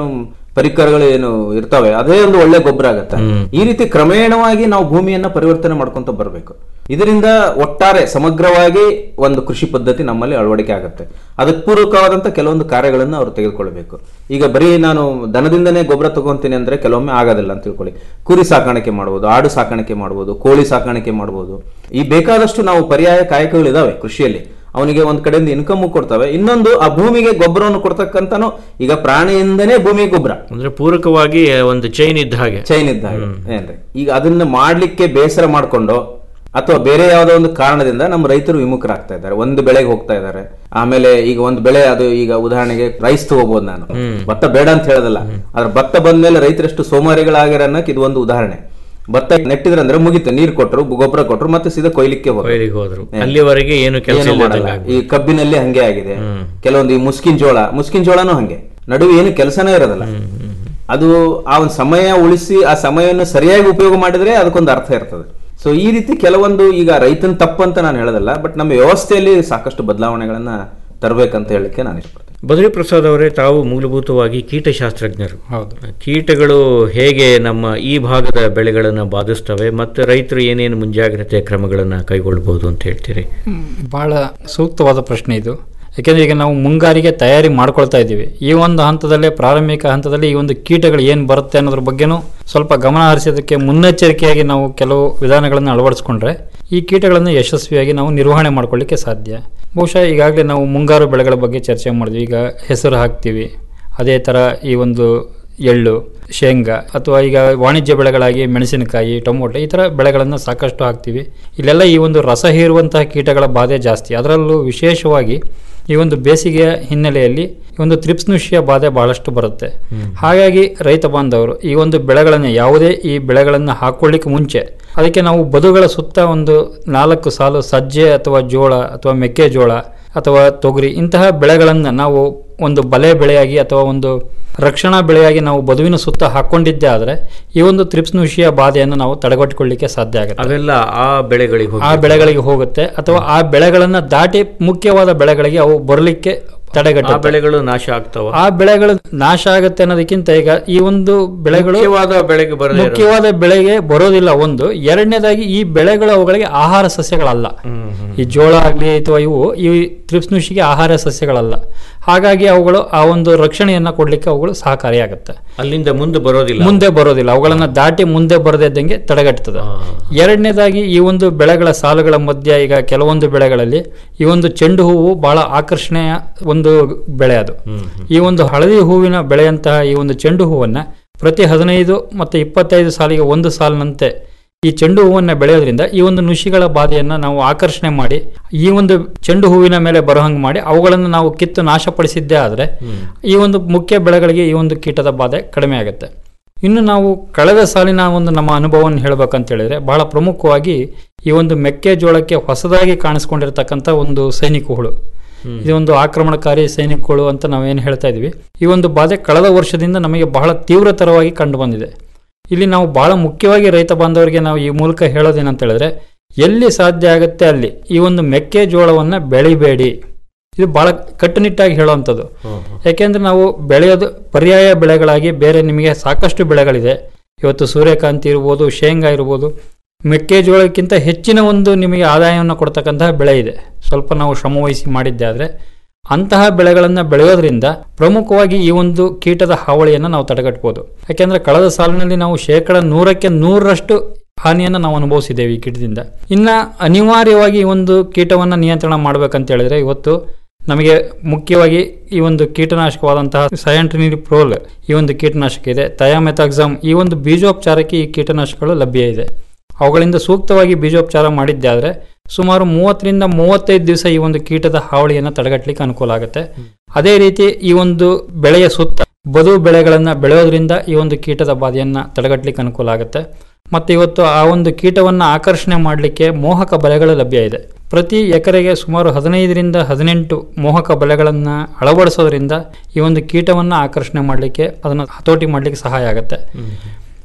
ಪರಿಕರಗಳು ಏನು ಇರ್ತವೆ ಅದೇ ಒಂದು ಒಳ್ಳೆ ಗೊಬ್ಬರ ಆಗತ್ತೆ ಈ ರೀತಿ ಕ್ರಮೇಣವಾಗಿ ನಾವು ಭೂಮಿಯನ್ನ ಪರಿವರ್ತನೆ ಮಾಡ್ಕೊಂತ ಬರಬೇಕು ಇದರಿಂದ ಒಟ್ಟಾರೆ ಸಮಗ್ರವಾಗಿ ಒಂದು ಕೃಷಿ ಪದ್ಧತಿ ನಮ್ಮಲ್ಲಿ ಅಳವಡಿಕೆ ಆಗುತ್ತೆ ಅದಕ್ಕೆ ಪೂರಕವಾದಂತ ಕೆಲವೊಂದು ಕಾರ್ಯಗಳನ್ನು ಅವರು ತೆಗೆದುಕೊಳ್ಬೇಕು ಈಗ ಬರೀ ನಾನು ದನದಿಂದನೇ ಗೊಬ್ಬರ ತಗೊಂತೀನಿ ಅಂದ್ರೆ ಕೆಲವೊಮ್ಮೆ ಆಗೋದಿಲ್ಲ ಅಂತ ತಿಳ್ಕೊಳ್ಳಿ ಕುರಿ ಸಾಕಾಣಿಕೆ ಮಾಡ್ಬೋದು ಆಡು ಸಾಕಾಣಿಕೆ ಮಾಡ್ಬೋದು ಕೋಳಿ ಸಾಕಾಣಿಕೆ ಮಾಡ್ಬೋದು ಈ ಬೇಕಾದಷ್ಟು ನಾವು ಪರ್ಯಾಯ ಕಾಯಕಗಳಿದಾವೆ ಕೃಷಿಯಲ್ಲಿ ಅವನಿಗೆ ಒಂದ್ ಕಡೆಯಿಂದ ಇನ್ಕಮ್ ಕೊಡ್ತವೆ ಇನ್ನೊಂದು ಆ ಭೂಮಿಗೆ ಗೊಬ್ಬರವನ್ನು ಕೊಡ್ತಕ್ಕಂತಾನು ಈಗ ಪ್ರಾಣಿಯಿಂದನೇ ಭೂಮಿಗೆ ಗೊಬ್ಬರ ಅಂದ್ರೆ ಪೂರಕವಾಗಿ ಒಂದು ಚೈನ್ ಇದ್ದ ಹಾಗೆ ಚೈನ್ ಇದ್ದ ಹಾಗೆ ಏನ್ರಿ ಈಗ ಅದನ್ನ ಮಾಡ್ಲಿಕ್ಕೆ ಬೇಸರ ಮಾಡ್ಕೊಂಡು ಅಥವಾ ಬೇರೆ ಯಾವುದೋ ಒಂದು ಕಾರಣದಿಂದ ನಮ್ಮ ರೈತರು ವಿಮುಖರಾಗ್ತಾ ಇದ್ದಾರೆ ಒಂದು ಬೆಳೆಗೆ ಹೋಗ್ತಾ ಇದ್ದಾರೆ ಆಮೇಲೆ ಈಗ ಒಂದು ಬೆಳೆ ಅದು ಈಗ ಉದಾಹರಣೆಗೆ ರೈಸ್ ತಗೋಬಹುದು ನಾನು ಭತ್ತ ಬೇಡ ಅಂತ ಹೇಳೋದಲ್ಲ ಆದ್ರೆ ಭತ್ತ ಬಂದ್ಮೇಲೆ ರೈತರೆಷ್ಟು ಸೋಮಾರಿಗಳಾಗಿರ ಅನ್ನಕ್ಕೆ ಇದು ಒಂದು ಉದಾಹರಣೆ ಭತ್ತ ನೆಟ್ಟಿದ್ರಂದ್ರೆ ಮುಗಿತು ನೀರ್ ಕೊಟ್ರು ಗೊಬ್ಬರ ಕೊಟ್ರು ಮತ್ತೆ ಸೀದಾ ಕೊಯ್ಲಿಕ್ಕೆ ಹೋದ್ರು ಕೊಯ್ಲಿಗೆ ಹೋದ್ರು ಅಲ್ಲಿವರೆಗೆ ಏನು ಕೆಲಸ ಏನೂ ಮಾಡಲ್ಲ. ಈ ಕಬ್ಬಿನಲ್ಲಿ ಹಂಗೆ ಆಗಿದೆ ಕೆಲವೊಂದು ಈ ಮುಸ್ಕಿನ್ ಜೋಳ ಮುಸ್ಕಿನ್ ಜೋಳನೂ ಹಂಗೆ ನಡುವೆ ಏನು ಕೆಲಸನೇ ಇರೋದಿಲ್ಲ ಅದು ಆ ಒಂದು ಸಮಯ ಉಳಿಸಿ ಆ ಸಮಯವನ್ನು ಸರಿಯಾಗಿ ಉಪಯೋಗ ಮಾಡಿದ್ರೆ ಅದಕ್ಕೊಂದು ಅರ್ಥ ಇರ್ತದೆ ಸೊ ಈ ರೀತಿ ಕೆಲವೊಂದು ಈಗ ರೈತನ ತಪ್ಪು ಅಂತ ನಾನು ಹೇಳೋದಲ್ಲ ಬಟ್ ನಮ್ಮ ವ್ಯವಸ್ಥೆಯಲ್ಲಿ ಸಾಕಷ್ಟು ಬದಲಾವಣೆಗಳನ್ನ ತರಬೇಕಂತ ಹೇಳಲಿಕ್ಕೆ ನಾನು ಇಷ್ಟಪಡ್ತೀನಿ ಬದ್ರಿ ಪ್ರಸಾದ್ ಅವರೇ ತಾವು ಮೂಲಭೂತವಾಗಿ ಕೀಟಶಾಸ್ತ್ರಜ್ಞರು ಹೌದು ಕೀಟಗಳು ಹೇಗೆ ನಮ್ಮ ಈ ಭಾಗದ ಬೆಳೆಗಳನ್ನು ಬಾಧಿಸ್ತವೆ ಮತ್ತು ರೈತರು ಏನೇನು ಮುಂಜಾಗ್ರತೆ ಕ್ರಮಗಳನ್ನು ಕೈಗೊಳ್ಳಬಹುದು ಅಂತ ಹೇಳ್ತೀರಿ ಬಹಳ ಸೂಕ್ತವಾದ ಪ್ರಶ್ನೆ ಇದು ಯಾಕೆಂದ್ರೆ ಈಗ ನಾವು ಮುಂಗಾರಿಗೆ ತಯಾರಿ ಮಾಡ್ಕೊಳ್ತಾ ಇದ್ದೀವಿ ಈ ಒಂದು ಹಂತದಲ್ಲೇ ಪ್ರಾರಂಭಿಕ ಹಂತದಲ್ಲಿ ಈ ಒಂದು ಕೀಟಗಳು ಏನು ಬರುತ್ತೆ ಅನ್ನೋದ್ರ ಬಗ್ಗೆನೂ ಸ್ವಲ್ಪ ಗಮನ ಹರಿಸೋದಕ್ಕೆ ಮುನ್ನೆಚ್ಚರಿಕೆಯಾಗಿ ನಾವು ಕೆಲವು ವಿಧಾನಗಳನ್ನು ಅಳವಡಿಸ್ಕೊಂಡ್ರೆ ಈ ಕೀಟಗಳನ್ನು ಯಶಸ್ವಿಯಾಗಿ ನಾವು ನಿರ್ವಹಣೆ ಮಾಡ್ಕೊಳ್ಳಿಕ್ಕೆ ಸಾಧ್ಯ ಬಹುಶಃ ಈಗಾಗಲೇ ನಾವು ಮುಂಗಾರು ಬೆಳೆಗಳ ಬಗ್ಗೆ ಚರ್ಚೆ ಮಾಡಿದ್ವಿ ಈಗ ಹೆಸರು ಹಾಕ್ತೀವಿ ಅದೇ ಥರ ಈ ಒಂದು ಎಳ್ಳು ಶೇಂಗಾ ಅಥವಾ ಈಗ ವಾಣಿಜ್ಯ ಬೆಳೆಗಳಾಗಿ ಮೆಣಸಿನಕಾಯಿ ಟೊಮೊಟೊ ಈ ಥರ ಬೆಳೆಗಳನ್ನು ಸಾಕಷ್ಟು ಹಾಕ್ತೀವಿ ಇಲ್ಲೆಲ್ಲ ಈ ಒಂದು ರಸ ಹೀರುವಂತಹ ಕೀಟಗಳ ಬಾಧೆ ಜಾಸ್ತಿ ಅದರಲ್ಲೂ ವಿಶೇಷವಾಗಿ ಈ ಒಂದು ಬೇಸಿಗೆಯ ಹಿನ್ನೆಲೆಯಲ್ಲಿ ಈ ಒಂದು ತ್ರಿಪ್ಸ್ನುಷ್ಯ ಬಾಧೆ ಬಹಳಷ್ಟು ಬರುತ್ತೆ ಹಾಗಾಗಿ ರೈತ ಬಾಂಧವರು ಈ ಒಂದು ಬೆಳೆಗಳನ್ನು ಯಾವುದೇ ಈ ಬೆಳೆಗಳನ್ನು ಹಾಕೊಳ್ಳಿಕ್ಕೆ ಮುಂಚೆ ಅದಕ್ಕೆ ನಾವು ಬದುಗಳ ಸುತ್ತ ಒಂದು ನಾಲ್ಕು ಸಾಲು ಸಜ್ಜೆ ಅಥವಾ ಜೋಳ ಅಥವಾ ಮೆಕ್ಕೆಜೋಳ ಅಥವಾ ತೊಗರಿ ಇಂತಹ ಬೆಳೆಗಳನ್ನು ನಾವು ಒಂದು ಬಲೆ ಬೆಳೆಯಾಗಿ ಅಥವಾ ಒಂದು ರಕ್ಷಣಾ ಬೆಳೆಯಾಗಿ ನಾವು ಬದುವಿನ ಸುತ್ತ ಹಾಕೊಂಡಿದ್ದೇ ಆದರೆ ಈ ಒಂದು ತ್ರಿಪ್ಸ್ನುಷಿಯ ಬಾಧೆಯನ್ನು ನಾವು ತಡೆಗಟ್ಟಿಕೊಳ್ಳಿಕ್ಕೆ ಸಾಧ್ಯ ಆಗುತ್ತೆ ಅವೆಲ್ಲ ಆ ಬೆಳೆಗಳಿಗೆ ಆ ಬೆಳೆಗಳಿಗೆ ಹೋಗುತ್ತೆ ಅಥವಾ ಆ ಬೆಳೆಗಳನ್ನ ದಾಟಿ ಮುಖ್ಯವಾದ ಬೆಳೆಗಳಿಗೆ ಅವು ಬರಲಿಕ್ಕೆ ತಡೆಗಟ್ಟ ಆ ಬೆಳೆಗಳು ನಾಶ ಆಗ್ತಾವ ಆ ಬೆಳೆಗಳು ನಾಶ ಆಗುತ್ತೆ ಅನ್ನೋದಕ್ಕಿಂತ ಈಗ ಈ ಒಂದು ಬೆಳೆಗಳು ಮುಖ್ಯವಾದ ಬೆಳೆಗೆ ಬರದೇ ಇರೋ- ಮುಖ್ಯವಾದ ಬೆಳೆಗೆ ಬರೋದಿಲ್ಲ ಒಂದು ಎರಡನೇದಾಗಿ ಈ ಬೆಳೆಗಳು ಅವುಗಳಿಗೆ ಆಹಾರ ಸಸ್ಯಗಳಲ್ಲ ಈ ಜೋಳ ಆಗಲಿ ಅಥವಾ ಇವು ಈ ತ್ರಿಪ್ಸ್ನುಷಿಗೆ ಆಹಾರ ಸಸ್ಯಗಳಲ್ಲ ಹಾಗಾಗಿ ಅವುಗಳು ಆ ಒಂದು ರಕ್ಷಣೆಯನ್ನ ಕೊಡ್ಲಿಕ್ಕೆ ಅವುಗಳು ಸಹಕಾರಿಯಾಗುತ್ತೆ ಅಲ್ಲಿಂದ ಮುಂದೆ ಬರೋದಿಲ್ಲ ಮುಂದೆ ಬರೋದಿಲ್ಲ ಅವುಗಳನ್ನ ದಾಟಿ ಮುಂದೆ ಬರದೇ ಇದ್ದಂಗೆ ತಡೆಗಟ್ಟುತ್ತದೆ ಎರಡನೇದಾಗಿ ಈ ಒಂದು ಬೆಳೆಗಳ ಸಾಲುಗಳ ಮಧ್ಯ ಈಗ ಕೆಲವೊಂದು ಬೆಳೆಗಳಲ್ಲಿ ಈ ಒಂದು ಚೆಂಡು ಹೂವು ಬಹಳ ಆಕರ್ಷಣೆಯ ಒಂದು ಬೆಳೆ ಅದು ಈ ಒಂದು ಹಳದಿ ಹೂವಿನ ಬೆಳೆಯಂತಹ ಈ ಒಂದು ಚೆಂಡು ಹೂವನ್ನ ಪ್ರತಿ ಹದಿನೈದು ಮತ್ತೆ ಇಪ್ಪತ್ತೈದು ಸಾಲಿಗೆ ಒಂದು ಸಾಲಿನಂತೆ ಈ ಚೆಂಡು ಹೂವನ್ನ ಬೆಳೆಯೋದ್ರಿಂದ ಈ ಒಂದು ನುಷಿಗಳ ಬಾಧೆಯನ್ನ ನಾವು ಆಕರ್ಷಣೆ ಮಾಡಿ ಈ ಒಂದು ಚೆಂಡು ಹೂವಿನ ಮೇಲೆ ಬರೋಹಂಗ್ ಮಾಡಿ ಅವುಗಳನ್ನು ನಾವು ಕಿತ್ತು ನಾಶಪಡಿಸಿದ್ದೇ ಆದ್ರೆ ಈ ಒಂದು ಮುಖ್ಯ ಬೆಳೆಗಳಿಗೆ ಈ ಒಂದು ಕೀಟದ ಬಾಧೆ ಕಡಿಮೆ ಆಗುತ್ತೆ ಇನ್ನು ನಾವು ಕಳೆದ ಸಾಲಿನ ಒಂದು ನಮ್ಮ ಅನುಭವವನ್ನು ಹೇಳ್ಬೇಕಂತ ಹೇಳಿದ್ರೆ ಬಹಳ ಪ್ರಮುಖವಾಗಿ ಈ ಒಂದು ಮೆಕ್ಕೆಜೋಳಕ್ಕೆ ಹೊಸದಾಗಿ ಕಾಣಿಸ್ಕೊಂಡಿರ್ತಕ್ಕಂಥ ಒಂದು ಸೈನಿಕ ಹುಳು ಇದು ಒಂದು ಆಕ್ರಮಣಕಾರಿ ಸೈನಿಕ ಹುಳು ಅಂತ ನಾವೇನು ಹೇಳ್ತಾ ಇದೀವಿ ಈ ಒಂದು ಬಾಧೆ ಕಳೆದ ವರ್ಷದಿಂದ ನಮಗೆ ಬಹಳ ತೀವ್ರತರವಾಗಿ ಕಂಡು ಬಂದಿದೆ ಇಲ್ಲಿ ನಾವು ಬಹಳ ಮುಖ್ಯವಾಗಿ ರೈತ ಬಾಂಧವರಿಗೆ ನಾವು ಈ ಮೂಲಕ ಹೇಳೋದೇನಂತ ಹೇಳಿದ್ರೆ ಎಲ್ಲಿ ಸಾಧ್ಯ ಆಗುತ್ತೆ ಅಲ್ಲಿ ಈ ಒಂದು ಮೆಕ್ಕೆಜೋಳವನ್ನ ಬೆಳಿಬೇಡಿ ಇದು ಬಹಳ ಕಟ್ಟುನಿಟ್ಟಾಗಿ ಹೇಳುವಂಥದ್ದು ಯಾಕೆಂದ್ರೆ ನಾವು ಬೆಳೆಯೋದು ಪರ್ಯಾಯ ಬೆಳೆಗಳಾಗಿ ಬೇರೆ ನಿಮಗೆ ಸಾಕಷ್ಟು ಬೆಳೆಗಳಿದೆ ಇವತ್ತು ಸೂರ್ಯಕಾಂತಿ ಇರ್ಬೋದು ಶೇಂಗಾ ಇರ್ಬೋದು ಮೆಕ್ಕೆಜೋಳಕ್ಕಿಂತ ಹೆಚ್ಚಿನ ಒಂದು ನಿಮಗೆ ಆದಾಯವನ್ನು ಕೊಡ್ತಕ್ಕಂತಹ ಬೆಳೆ ಇದೆ ಸ್ವಲ್ಪ ನಾವು ಶ್ರಮವಹಿಸಿ ಮಾಡಿದ್ದೆ ಆದರೆ ಅಂತಹ ಬೆಳೆಗಳನ್ನು ಬೆಳೆಯೋದ್ರಿಂದ ಪ್ರಮುಖವಾಗಿ ಈ ಒಂದು ಕೀಟದ ಹಾವಳಿಯನ್ನು ನಾವು ತಡೆಗಟ್ಟಬಹುದು ಯಾಕೆಂದ್ರೆ ಕಳೆದ ಸಾಲಿನಲ್ಲಿ ನಾವು ಶೇಕಡ ನೂರಕ್ಕೆ ನೂರರಷ್ಟು ಹಾನಿಯನ್ನು ನಾವು ಅನುಭವಿಸಿದ್ದೇವೆ ಈ ಕೀಟದಿಂದ ಇನ್ನ ಅನಿವಾರ್ಯವಾಗಿ ಈ ಒಂದು ಕೀಟವನ್ನು ನಿಯಂತ್ರಣ ಮಾಡ್ಬೇಕಂತ ಹೇಳಿದ್ರೆ ಇವತ್ತು ನಮಗೆ ಮುಖ್ಯವಾಗಿ ಈ ಒಂದು ಕೀಟನಾಶಕವಾದಂತಹ ಸಯಾಂಟ್ರಿನಿಲ್ ಪ್ರೋಲ್ ಈ ಒಂದು ಕೀಟನಾಶಕ ಇದೆ ಥಯಾಮೆಥಾಕ್ಸಾಮ್ ಈ ಒಂದು ಬೀಜೋಪಚಾರಕ್ಕೆ ಈ ಕೀಟನಾಶಕಗಳು ಲಭ್ಯ ಇದೆ ಅವುಗಳಿಂದ ಸೂಕ್ತವಾಗಿ ಬೀಜೋಪಚಾರ ಮಾಡಿದ್ದೆ ಆದರೆ ಸುಮಾರು ಮೂವತ್ತರಿಂದ ಮೂವತ್ತೈದು ದಿವಸ ಈ ಒಂದು ಕೀಟದ ಹಾವಳಿಯನ್ನು ತಡೆಗಟ್ಟಲಿಕ್ಕೆ ಅನುಕೂಲ ಆಗುತ್ತೆ ಅದೇ ರೀತಿ ಈ ಒಂದು ಬೆಳೆಯ ಸುತ್ತ ಬದು ಬೆಳೆಗಳನ್ನು ಬೆಳೆಯೋದ್ರಿಂದ ಈ ಒಂದು ಕೀಟದ ಬಾಧೆಯನ್ನ ತಡೆಗಟ್ಟಲಿಕ್ಕೆ ಅನುಕೂಲ ಆಗುತ್ತೆ ಮತ್ತೆ ಇವತ್ತು ಆ ಒಂದು ಕೀಟವನ್ನು ಆಕರ್ಷಣೆ ಮಾಡಲಿಕ್ಕೆ ಮೋಹಕ ಬಲೆಗಳು ಲಭ್ಯ ಇದೆ ಪ್ರತಿ ಎಕರೆಗೆ ಸುಮಾರು ಹದಿನೈದರಿಂದ ಹದಿನೆಂಟು ಮೋಹಕ ಬಲೆಗಳನ್ನು ಅಳವಡಿಸೋದ್ರಿಂದ ಈ ಒಂದು ಕೀಟವನ್ನು ಆಕರ್ಷಣೆ ಮಾಡಲಿಕ್ಕೆ ಅದನ್ನು ಹತೋಟಿ ಮಾಡಲಿಕ್ಕೆ ಸಹಾಯ ಆಗುತ್ತೆ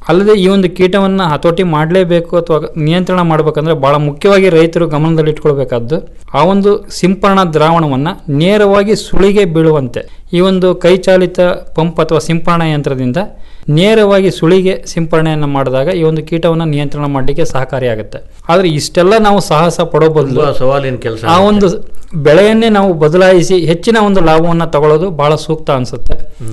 ಅಲ್ಲದೆ ಈ ಒಂದು ಕೀಟವನ್ನು ಹತೋಟಿ ಮಾಡಲೇಬೇಕು ಅಥವಾ ನಿಯಂತ್ರಣ ಮಾಡಬೇಕಂದ್ರೆ ಬಹಳ ಮುಖ್ಯವಾಗಿ ರೈತರು ಗಮನದಲ್ಲಿ ಇಟ್ಕೊಳ್ಬೇಕಾದ್ದು ಆ ಒಂದು ಸಿಂಪರಣಾ ದ್ರಾವಣವನ್ನು ನೇರವಾಗಿ ಸುಳಿಗೆ ಬೀಳುವಂತೆ ಈ ಒಂದು ಕೈಚಾಲಿತ ಪಂಪ್ ಅಥವಾ ಸಿಂಪರಣಾ ಯಂತ್ರದಿಂದ ನೇರವಾಗಿ ಸುಳಿಗೆ ಸಿಂಪರಣೆಯನ್ನು ಮಾಡಿದಾಗ ಈ ಒಂದು ಕೀಟವನ್ನು ನಿಯಂತ್ರಣ ಮಾಡಲಿಕ್ಕೆ ಸಹಕಾರಿಯಾಗುತ್ತೆ ಆದರೆ ಇಷ್ಟೆಲ್ಲ ನಾವು ಸಾಹಸ ಪಡೋ ಬದಲು ತುಂಬಾ ಸವಾಲಿನ ಕೆಲಸ ಆ ಒಂದು ಬೆಳೆಯನ್ನೇ ನಾವು ಬದಲಾಯಿಸಿ ಹೆಚ್ಚಿನ ಒಂದು ಲಾಭವನ್ನು ತಗೊಳ್ಳೋದು ಬಹಳ ಸೂಕ್ತ ಅನಿಸುತ್ತೆ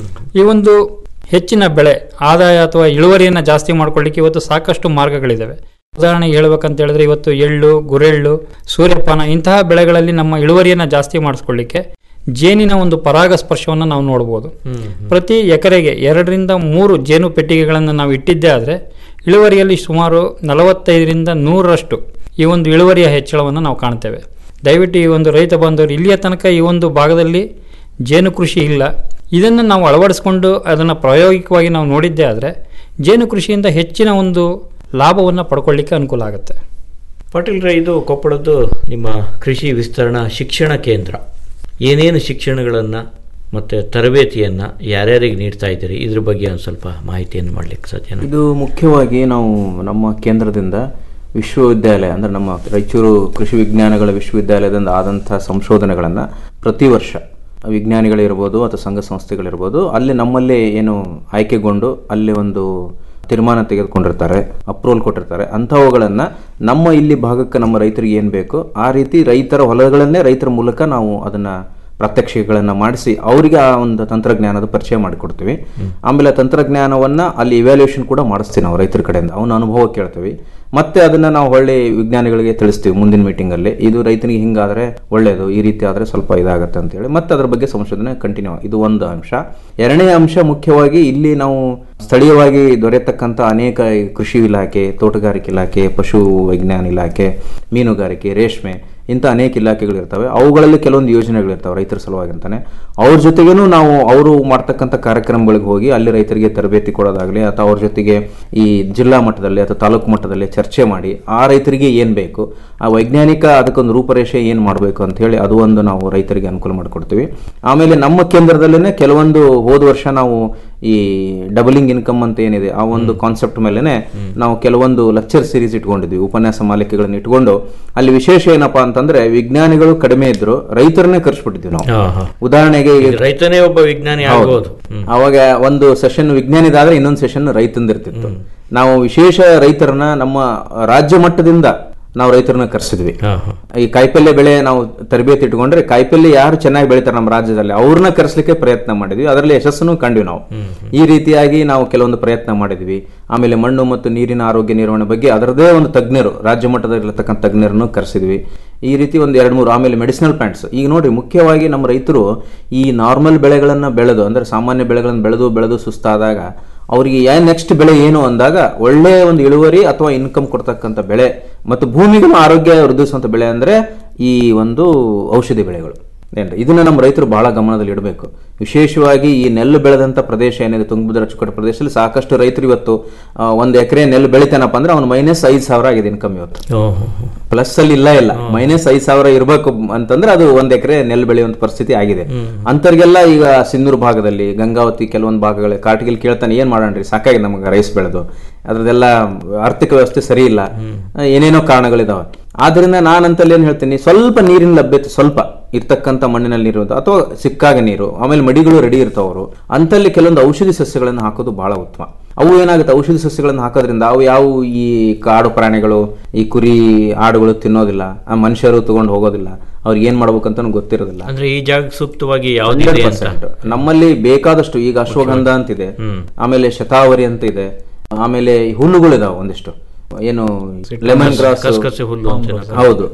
ಈ ಒಂದು ಹೆಚ್ಚಿನ ಬೆಳೆ ಆದಾಯ ಅಥವಾ ಇಳುವರಿಯನ್ನು ಜಾಸ್ತಿ ಮಾಡ್ಕೊಳ್ಳಿಕ್ಕೆ ಇವತ್ತು ಸಾಕಷ್ಟು ಮಾರ್ಗಗಳಿದ್ದಾವೆ ಉದಾಹರಣೆಗೆ ಹೇಳ್ಬೇಕಂತ ಹೇಳಿದ್ರೆ ಇವತ್ತು ಎಳ್ಳು ಗುರೆಳ್ಳು ಸೂರ್ಯಪಾನ ಇಂತಹ ಬೆಳೆಗಳಲ್ಲಿ ನಮ್ಮ ಇಳುವರಿಯನ್ನು ಜಾಸ್ತಿ ಮಾಡಿಸ್ಕೊಳ್ಳಿಕ್ಕೆ ಜೇನಿನ ಒಂದು ಪರಾಗಸ್ಪರ್ಶವನ್ನು ನಾವು ನೋಡ್ಬೋದು ಪ್ರತಿ ಎಕರೆಗೆ ಎರಡರಿಂದ ಮೂರು ಜೇನು ಪೆಟ್ಟಿಗೆಗಳನ್ನು ನಾವು ಇಟ್ಟಿದ್ದೇ ಆದರೆ ಇಳುವರಿಯಲ್ಲಿ ಸುಮಾರು ನಲವತ್ತೈದರಿಂದ ನೂರರಷ್ಟು ಈ ಒಂದು ಇಳುವರಿಯ ಹೆಚ್ಚಳವನ್ನು ನಾವು ಕಾಣ್ತೇವೆ ದಯವಿಟ್ಟು ಈ ಒಂದು ರೈತ ಬಾಂಧವರು ಇಲ್ಲಿಯ ತನಕ ಈ ಒಂದು ಭಾಗದಲ್ಲಿ ಜೇನು ಕೃಷಿ ಇಲ್ಲ ಇದನ್ನು ನಾವು ಅಳವಡಿಸ್ಕೊಂಡು ಅದನ್ನು ಪ್ರಾಯೋಗಿಕವಾಗಿ ನಾವು ನೋಡಿದ್ದೇ ಆದರೆ ಜೇನು ಕೃಷಿಯಿಂದ ಹೆಚ್ಚಿನ ಒಂದು ಲಾಭವನ್ನು ಪಡ್ಕೊಳ್ಳಿಕ್ಕೆ ಅನುಕೂಲ ಆಗುತ್ತೆ ಪಾಟೀಲ್ರೆ ಇದು ಕೊಪ್ಪಳದ್ದು ನಿಮ್ಮ ಕೃಷಿ ವಿಸ್ತರಣಾ ಶಿಕ್ಷಣ ಕೇಂದ್ರ ಏನೇನು ಶಿಕ್ಷಣಗಳನ್ನು ಮತ್ತು ತರಬೇತಿಯನ್ನು ಯಾರ್ಯಾರಿಗೆ ನೀಡ್ತಾ ಇದ್ದೀರಿ ಇದ್ರ ಬಗ್ಗೆ ಒಂದು ಸ್ವಲ್ಪ ಮಾಹಿತಿಯನ್ನು ಮಾಡಲಿಕ್ಕೆ ಸಾಧ್ಯನಾ ಇದು ಮುಖ್ಯವಾಗಿ ನಾವು ನಮ್ಮ ಕೇಂದ್ರದಿಂದ ವಿಶ್ವವಿದ್ಯಾಲಯ ಅಂದರೆ ನಮ್ಮ ರಾಯಚೂರು ಕೃಷಿ ವಿಜ್ಞಾನಗಳ ವಿಶ್ವವಿದ್ಯಾಲಯದಿಂದ ಆದಂಥ ಸಂಶೋಧನೆಗಳನ್ನು ಪ್ರತಿ ವರ್ಷ ವಿಜ್ಞಾನಿಗಳಿರ್ಬೋದು ಅಥವಾ ಸಂಘ ಸಂಸ್ಥೆಗಳಿರ್ಬೋದು ಅಲ್ಲಿ ನಮ್ಮಲ್ಲಿ ಏನು ಆಯ್ಕೆಗೊಂಡು ಅಲ್ಲಿ ಒಂದು ತೀರ್ಮಾನ ತೆಗೆದುಕೊಂಡಿರ್ತಾರೆ ಅಪ್ರೂವಲ್ ಕೊಟ್ಟಿರ್ತಾರೆ ಅಂಥವುಗಳನ್ನು ನಮ್ಮ ಇಲ್ಲಿ ಭಾಗಕ್ಕೆ ನಮ್ಮ ರೈತರಿಗೆ ಏನು ಬೇಕು ಆ ರೀತಿ ರೈತರ ಹೊಲಗಳನ್ನೇ ರೈತರ ಮೂಲಕ ನಾವು ಅದನ್ನು ಪ್ರಾತ್ಯಕ್ಷಿಕೆಗಳನ್ನು ಮಾಡಿಸಿ ಅವರಿಗೆ ಆ ಒಂದು ತಂತ್ರಜ್ಞಾನದ ಪರಿಚಯ ಮಾಡಿಕೊಡ್ತೀವಿ ಆಮೇಲೆ ಆ ತಂತ್ರಜ್ಞಾನವನ್ನು ಅಲ್ಲಿ ಇವ್ಯಾಲ್ಯೂಯೇಷನ್ ಕೂಡ ಮಾಡಿಸ್ತೀವಿ ನಾವು ರೈತರ ಕಡೆಯಿಂದ ಅವನ ಅನುಭವ ಕೇಳ್ತೀವಿ ಮತ್ತೆ ಅದನ್ನು ನಾವು ಒಳ್ಳೆ ವಿಜ್ಞಾನಿಗಳಿಗೆ ತಿಳಿಸ್ತೀವಿ ಮುಂದಿನ ಮೀಟಿಂಗಲ್ಲಿ ಇದು ರೈತನಿಗೆ ಹಿಂಗಾದರೆ ಒಳ್ಳೆಯದು ಈ ರೀತಿ ಆದರೆ ಸ್ವಲ್ಪ ಇದಾಗುತ್ತೆ ಅಂತೇಳಿ ಮತ್ತೆ ಅದ್ರ ಬಗ್ಗೆ ಸಂಶೋಧನೆ ಕಂಟಿನ್ಯೂ ಇದು ಒಂದು ಅಂಶ ಎರಡನೇ ಅಂಶ ಮುಖ್ಯವಾಗಿ ಇಲ್ಲಿ ನಾವು ಸ್ಥಳೀಯವಾಗಿ ದೊರೆಯತಕ್ಕಂಥ ಅನೇಕ ಈ ಕೃಷಿ ಇಲಾಖೆ ತೋಟಗಾರಿಕೆ ಇಲಾಖೆ ಪಶು ವಿಜ್ಞಾನ ಇಲಾಖೆ ಮೀನುಗಾರಿಕೆ ರೇಷ್ಮೆ ಇಂಥ ಅನೇಕ ಇಲಾಖೆಗಳಿರ್ತವೆ ಅವುಗಳಲ್ಲಿ ಕೆಲವೊಂದು ಯೋಜನೆಗಳಿರ್ತವೆ ರೈತರ ಸಲುವಾಗಿ ಅಂತಾನೆ ಅವ್ರ ಜೊತೆಗೇನು ನಾವು ಅವರು ಮಾಡ್ತಕ್ಕಂಥ ಕಾರ್ಯಕ್ರಮಗಳಿಗೆ ಹೋಗಿ ಅಲ್ಲಿ ರೈತರಿಗೆ ತರಬೇತಿ ಕೊಡೋದಾಗಲಿ ಅಥವಾ ಅವ್ರ ಜೊತೆಗೆ ಈ ಜಿಲ್ಲಾ ಮಟ್ಟದಲ್ಲಿ ಅಥವಾ ತಾಲೂಕು ಮಟ್ಟದಲ್ಲಿ ಚರ್ಚೆ ಮಾಡಿ ಆ ರೈತರಿಗೆ ಏನು ಬೇಕು ಆ ವೈಜ್ಞಾನಿಕ ಅದಕ್ಕೊಂದು ರೂಪರೇಷೆ ಏನು ಮಾಡಬೇಕು ಅಂತ ಹೇಳಿ ಅದು ಒಂದು ನಾವು ರೈತರಿಗೆ ಅನುಕೂಲ ಮಾಡಿಕೊಡ್ತೀವಿ ಆಮೇಲೆ ನಮ್ಮ ಕೇಂದ್ರದಲ್ಲೇ ಕೆಲವೊಂದು ಹೋದ ವರ್ಷ ನಾವು ಈ ಡಬಲಿಂಗ್ ಇನ್ಕಮ್ ಅಂತ ಏನಿದೆ ಆ ಒಂದು ಕಾನ್ಸೆಪ್ಟ್ ಮೇಲೆನೆ ನಾವು ಕೆಲವೊಂದು ಲೆಕ್ಚರ್ ಸೀರೀಸ್ ಇಟ್ಕೊಂಡಿದ್ವಿ ಉಪನ್ಯಾಸ ಮಾಲಿಕೆಗಳನ್ನ ಇಟ್ಕೊಂಡು ಅಲ್ಲಿ ವಿಶೇಷ ಏನಪ್ಪಾ ಅಂತಂದ್ರೆ ವಿಜ್ಞಾನಿಗಳು ಕಡಿಮೆ ಇದ್ರು ರೈತರನ್ನೇ ಕರ್ಸ್ಬಿಟ್ಟಿದ್ವಿ ನಾವು ಉದಾಹರಣೆಗೆ ಈಗ ರೈತನೇ ಒಬ್ಬ ವಿಜ್ಞಾನಿ ಹೌದು. ಆಗ್ಬೋದು ಅವಾಗ ಒಂದು ಸೆಷನ್ ವಿಜ್ಞಾನಿದಾದ್ರೆ ಇನ್ನೊಂದು ಸೆಷನ್ ರೈತಂದಿರ್ತಿತ್ತು ನಾವು ವಿಶೇಷ ರೈತರನ್ನ ನಮ್ಮ ರಾಜ್ಯ ಮಟ್ಟದಿಂದ ನಾವು ರೈತರನ್ನ ಕರೆಸಿದ್ವಿ ಈ ಕಾಯಿಪಲ್ಯ ಬೆಳೆ ನಾವು ತರಬೇತಿ ಇಟ್ಕೊಂಡ್ರೆ ಕಾಯಿಪಲ್ಯ ಯಾರು ಚೆನ್ನಾಗಿ ಬೆಳಿತಾರೆ ನಮ್ಮ ರಾಜ್ಯದಲ್ಲಿ ಅವ್ರನ್ನ ಕರೆಸ್ಲಿಕ್ಕೆ ಪ್ರಯತ್ನ ಮಾಡಿದ್ವಿ ಅದರಲ್ಲಿ ಯಶಸ್ಸನ್ನು ಕಂಡ್ವಿ ನಾವು ಈ ರೀತಿಯಾಗಿ ನಾವು ಕೆಲವೊಂದು ಪ್ರಯತ್ನ ಮಾಡಿದ್ವಿ ಆಮೇಲೆ ಮಣ್ಣು ಮತ್ತು ನೀರಿನ ಆರೋಗ್ಯ ನಿರ್ವಹಣೆ ಬಗ್ಗೆ ಅದರದೇ ಒಂದು ತಜ್ಞರು ರಾಜ್ಯ ಮಟ್ಟದಲ್ಲಿರ್ತಕ್ಕಂಥ ತಜ್ಞರನ್ನು ಕರೆಸಿದ್ವಿ ಈ ರೀತಿ ಒಂದು ಎರಡು ಮೂರು ಆಮೇಲೆ ಮೆಡಿಸಿನಲ್ ಪ್ಲಾಂಟ್ಸ್ ಈಗ ನೋಡಿ ಮುಖ್ಯವಾಗಿ ನಮ್ಮ ರೈತರು ಈ ನಾರ್ಮಲ್ ಬೆಳೆಗಳನ್ನು ಬೆಳೆದು ಅಂದ್ರೆ ಸಾಮಾನ್ಯ ಬೆಳೆಗಳನ್ನು ಬೆಳೆದು ಬೆಳೆದು ಸುಸ್ತಾದಾಗ ಅವರಿಗೆ ಏನ್ ನೆಕ್ಸ್ಟ್ ಬೆಳೆ ಏನು ಅಂದಾಗ ಒಳ್ಳೆಯ ಒಂದು ಇಳುವರಿ ಅಥವಾ ಇನ್ಕಮ್ ಕೊಡ್ತಕ್ಕಂಥ ಬೆಳೆ ಮತ್ತು ಭೂಮಿಗೂ ಆರೋಗ್ಯ ವೃದ್ಧಿಸುವಂಥ ಬೆಳೆ ಅಂದ್ರೆ ಈ ಒಂದು ಔಷಧಿ ಬೆಳೆಗಳು ಏನ್ರಿ ಇದನ್ನ ನಮ್ಮ ರೈತರು ಬಹಳ ಗಮನದಲ್ಲಿ ಇಡಬೇಕು ವಿಶೇಷವಾಗಿ ಈ ನೆಲ್ಲು ಬೆಳೆದಂಥ ಪ್ರದೇಶ ಏನಿದೆ ತುಂಗಭದ್ರಾ ಅಚ್ಚುಕಟ್ಟು ಪ್ರದೇಶದಲ್ಲಿ ಸಾಕಷ್ಟು ರೈತರು ಇವತ್ತು ಆ, ಒಂದು ಎಕರೆ ನೆಲ್ಲು ಬೆಳಿತಾನಪ್ಪ ಅಂದ್ರೆ ಅವ್ನು ಮೈನಸ್ ಐದು ಸಾವಿರ ಆಗಿದೆ ಇನ್ಕಮ್ ಇವತ್ತು ಪ್ಲಸ್ ಅಲ್ಲಿ ಇಲ್ಲ ಇಲ್ಲ ಮೈನಸ್ ಐದು ಸಾವಿರ ಇರಬೇಕು ಅಂತಂದ್ರೆ ಅದು ಒಂದ್ ಎಕರೆ ನೆಲ್ಲು ಬೆಳೆಯುವಂತ ಪರಿಸ್ಥಿತಿ ಆಗಿದೆ ಅಂತರ್ಗೆಲ್ಲ ಈಗ ಸಿಂಧೂರು ಭಾಗದಲ್ಲಿ ಗಂಗಾವತಿ ಕೆಲವೊಂದು ಭಾಗಗಳು ಕಾಟಿಗೆಲ್ ಕೇಳ್ತಾನೆ ಏನ್ ಮಾಡೋಣ್ರಿ ಸಾಕಾಗಿ ನಮಗೆ ರೈಸ್ ಬೆಳೆದು ಅದ್ರದ್ದೆಲ್ಲ ಆರ್ಥಿಕ ವ್ಯವಸ್ಥೆ ಸರಿ ಇಲ್ಲ ಏನೇನೋ ಕಾರಣಗಳಿದಾವೆ ಆದ್ರಿಂದ ನಾನಂತಲ್ಲಿ ಏನ್ ಹೇಳ್ತೀನಿ ಸ್ವಲ್ಪ ನೀರಿನ ಲಭ್ಯತೆ ಸ್ವಲ್ಪ ಇರ್ತಕ್ಕಂಥ ಮಣ್ಣಿನಲ್ಲಿ ನೀರು ಅಂತ ಅಥವಾ ಸಿಕ್ಕಾಗ ನೀರು ಆಮೇಲೆ ಮಡಿಗಳು ರೆಡಿ ಇರ್ತಾವರು ಅಂತಲ್ಲಿ ಕೆಲವೊಂದು ಔಷಧಿ ಸಸ್ಯಗಳನ್ನು ಹಾಕೋದು ಬಹಳ ಉತ್ತಮ ಅವು ಏನಾಗುತ್ತೆ ಔಷಧಿ ಸಸ್ಯಗಳನ್ನು ಹಾಕೋದ್ರಿಂದ ಅವು ಯಾವ ಈ ಕಾಡು ಪ್ರಾಣಿಗಳು ಈ ಕುರಿ ಆಡುಗಳು ತಿನ್ನೋದಿಲ್ಲ ಆ ಮನುಷ್ಯರು ತಗೊಂಡು ಹೋಗೋದಿಲ್ಲ ಅವ್ರಿಗೆ ಏನ್ ಮಾಡ್ಬೇಕಂತ ಗೊತ್ತಿರೋದಿಲ್ಲ ಅಂದ್ರೆ ಈ ಜಾಗಕ್ಕೆ ಸೂಕ್ತವಾಗಿ ಯಾವುದಿದೆ ಅಂತ 100%. ನಮ್ಮಲ್ಲಿ ಬೇಕಾದಷ್ಟು ಈಗ ಅಶ್ವಗಂಧ ಅಂತಿದೆ ಆಮೇಲೆ ಶತಾವರಿ ಅಂತ ಇದೆ ಆಮೇಲೆ ಈ ಹುಲ್ಲುಗಳಿದಾವೆ ಒಂದಿಷ್ಟು ಏನು ಲೆಮನ್ ಗ್ರಾಸ್ ಕಸ್ಕಸೆ ಹುಲ್ಲು ಅಂತ ಏನದು. ಹೌದು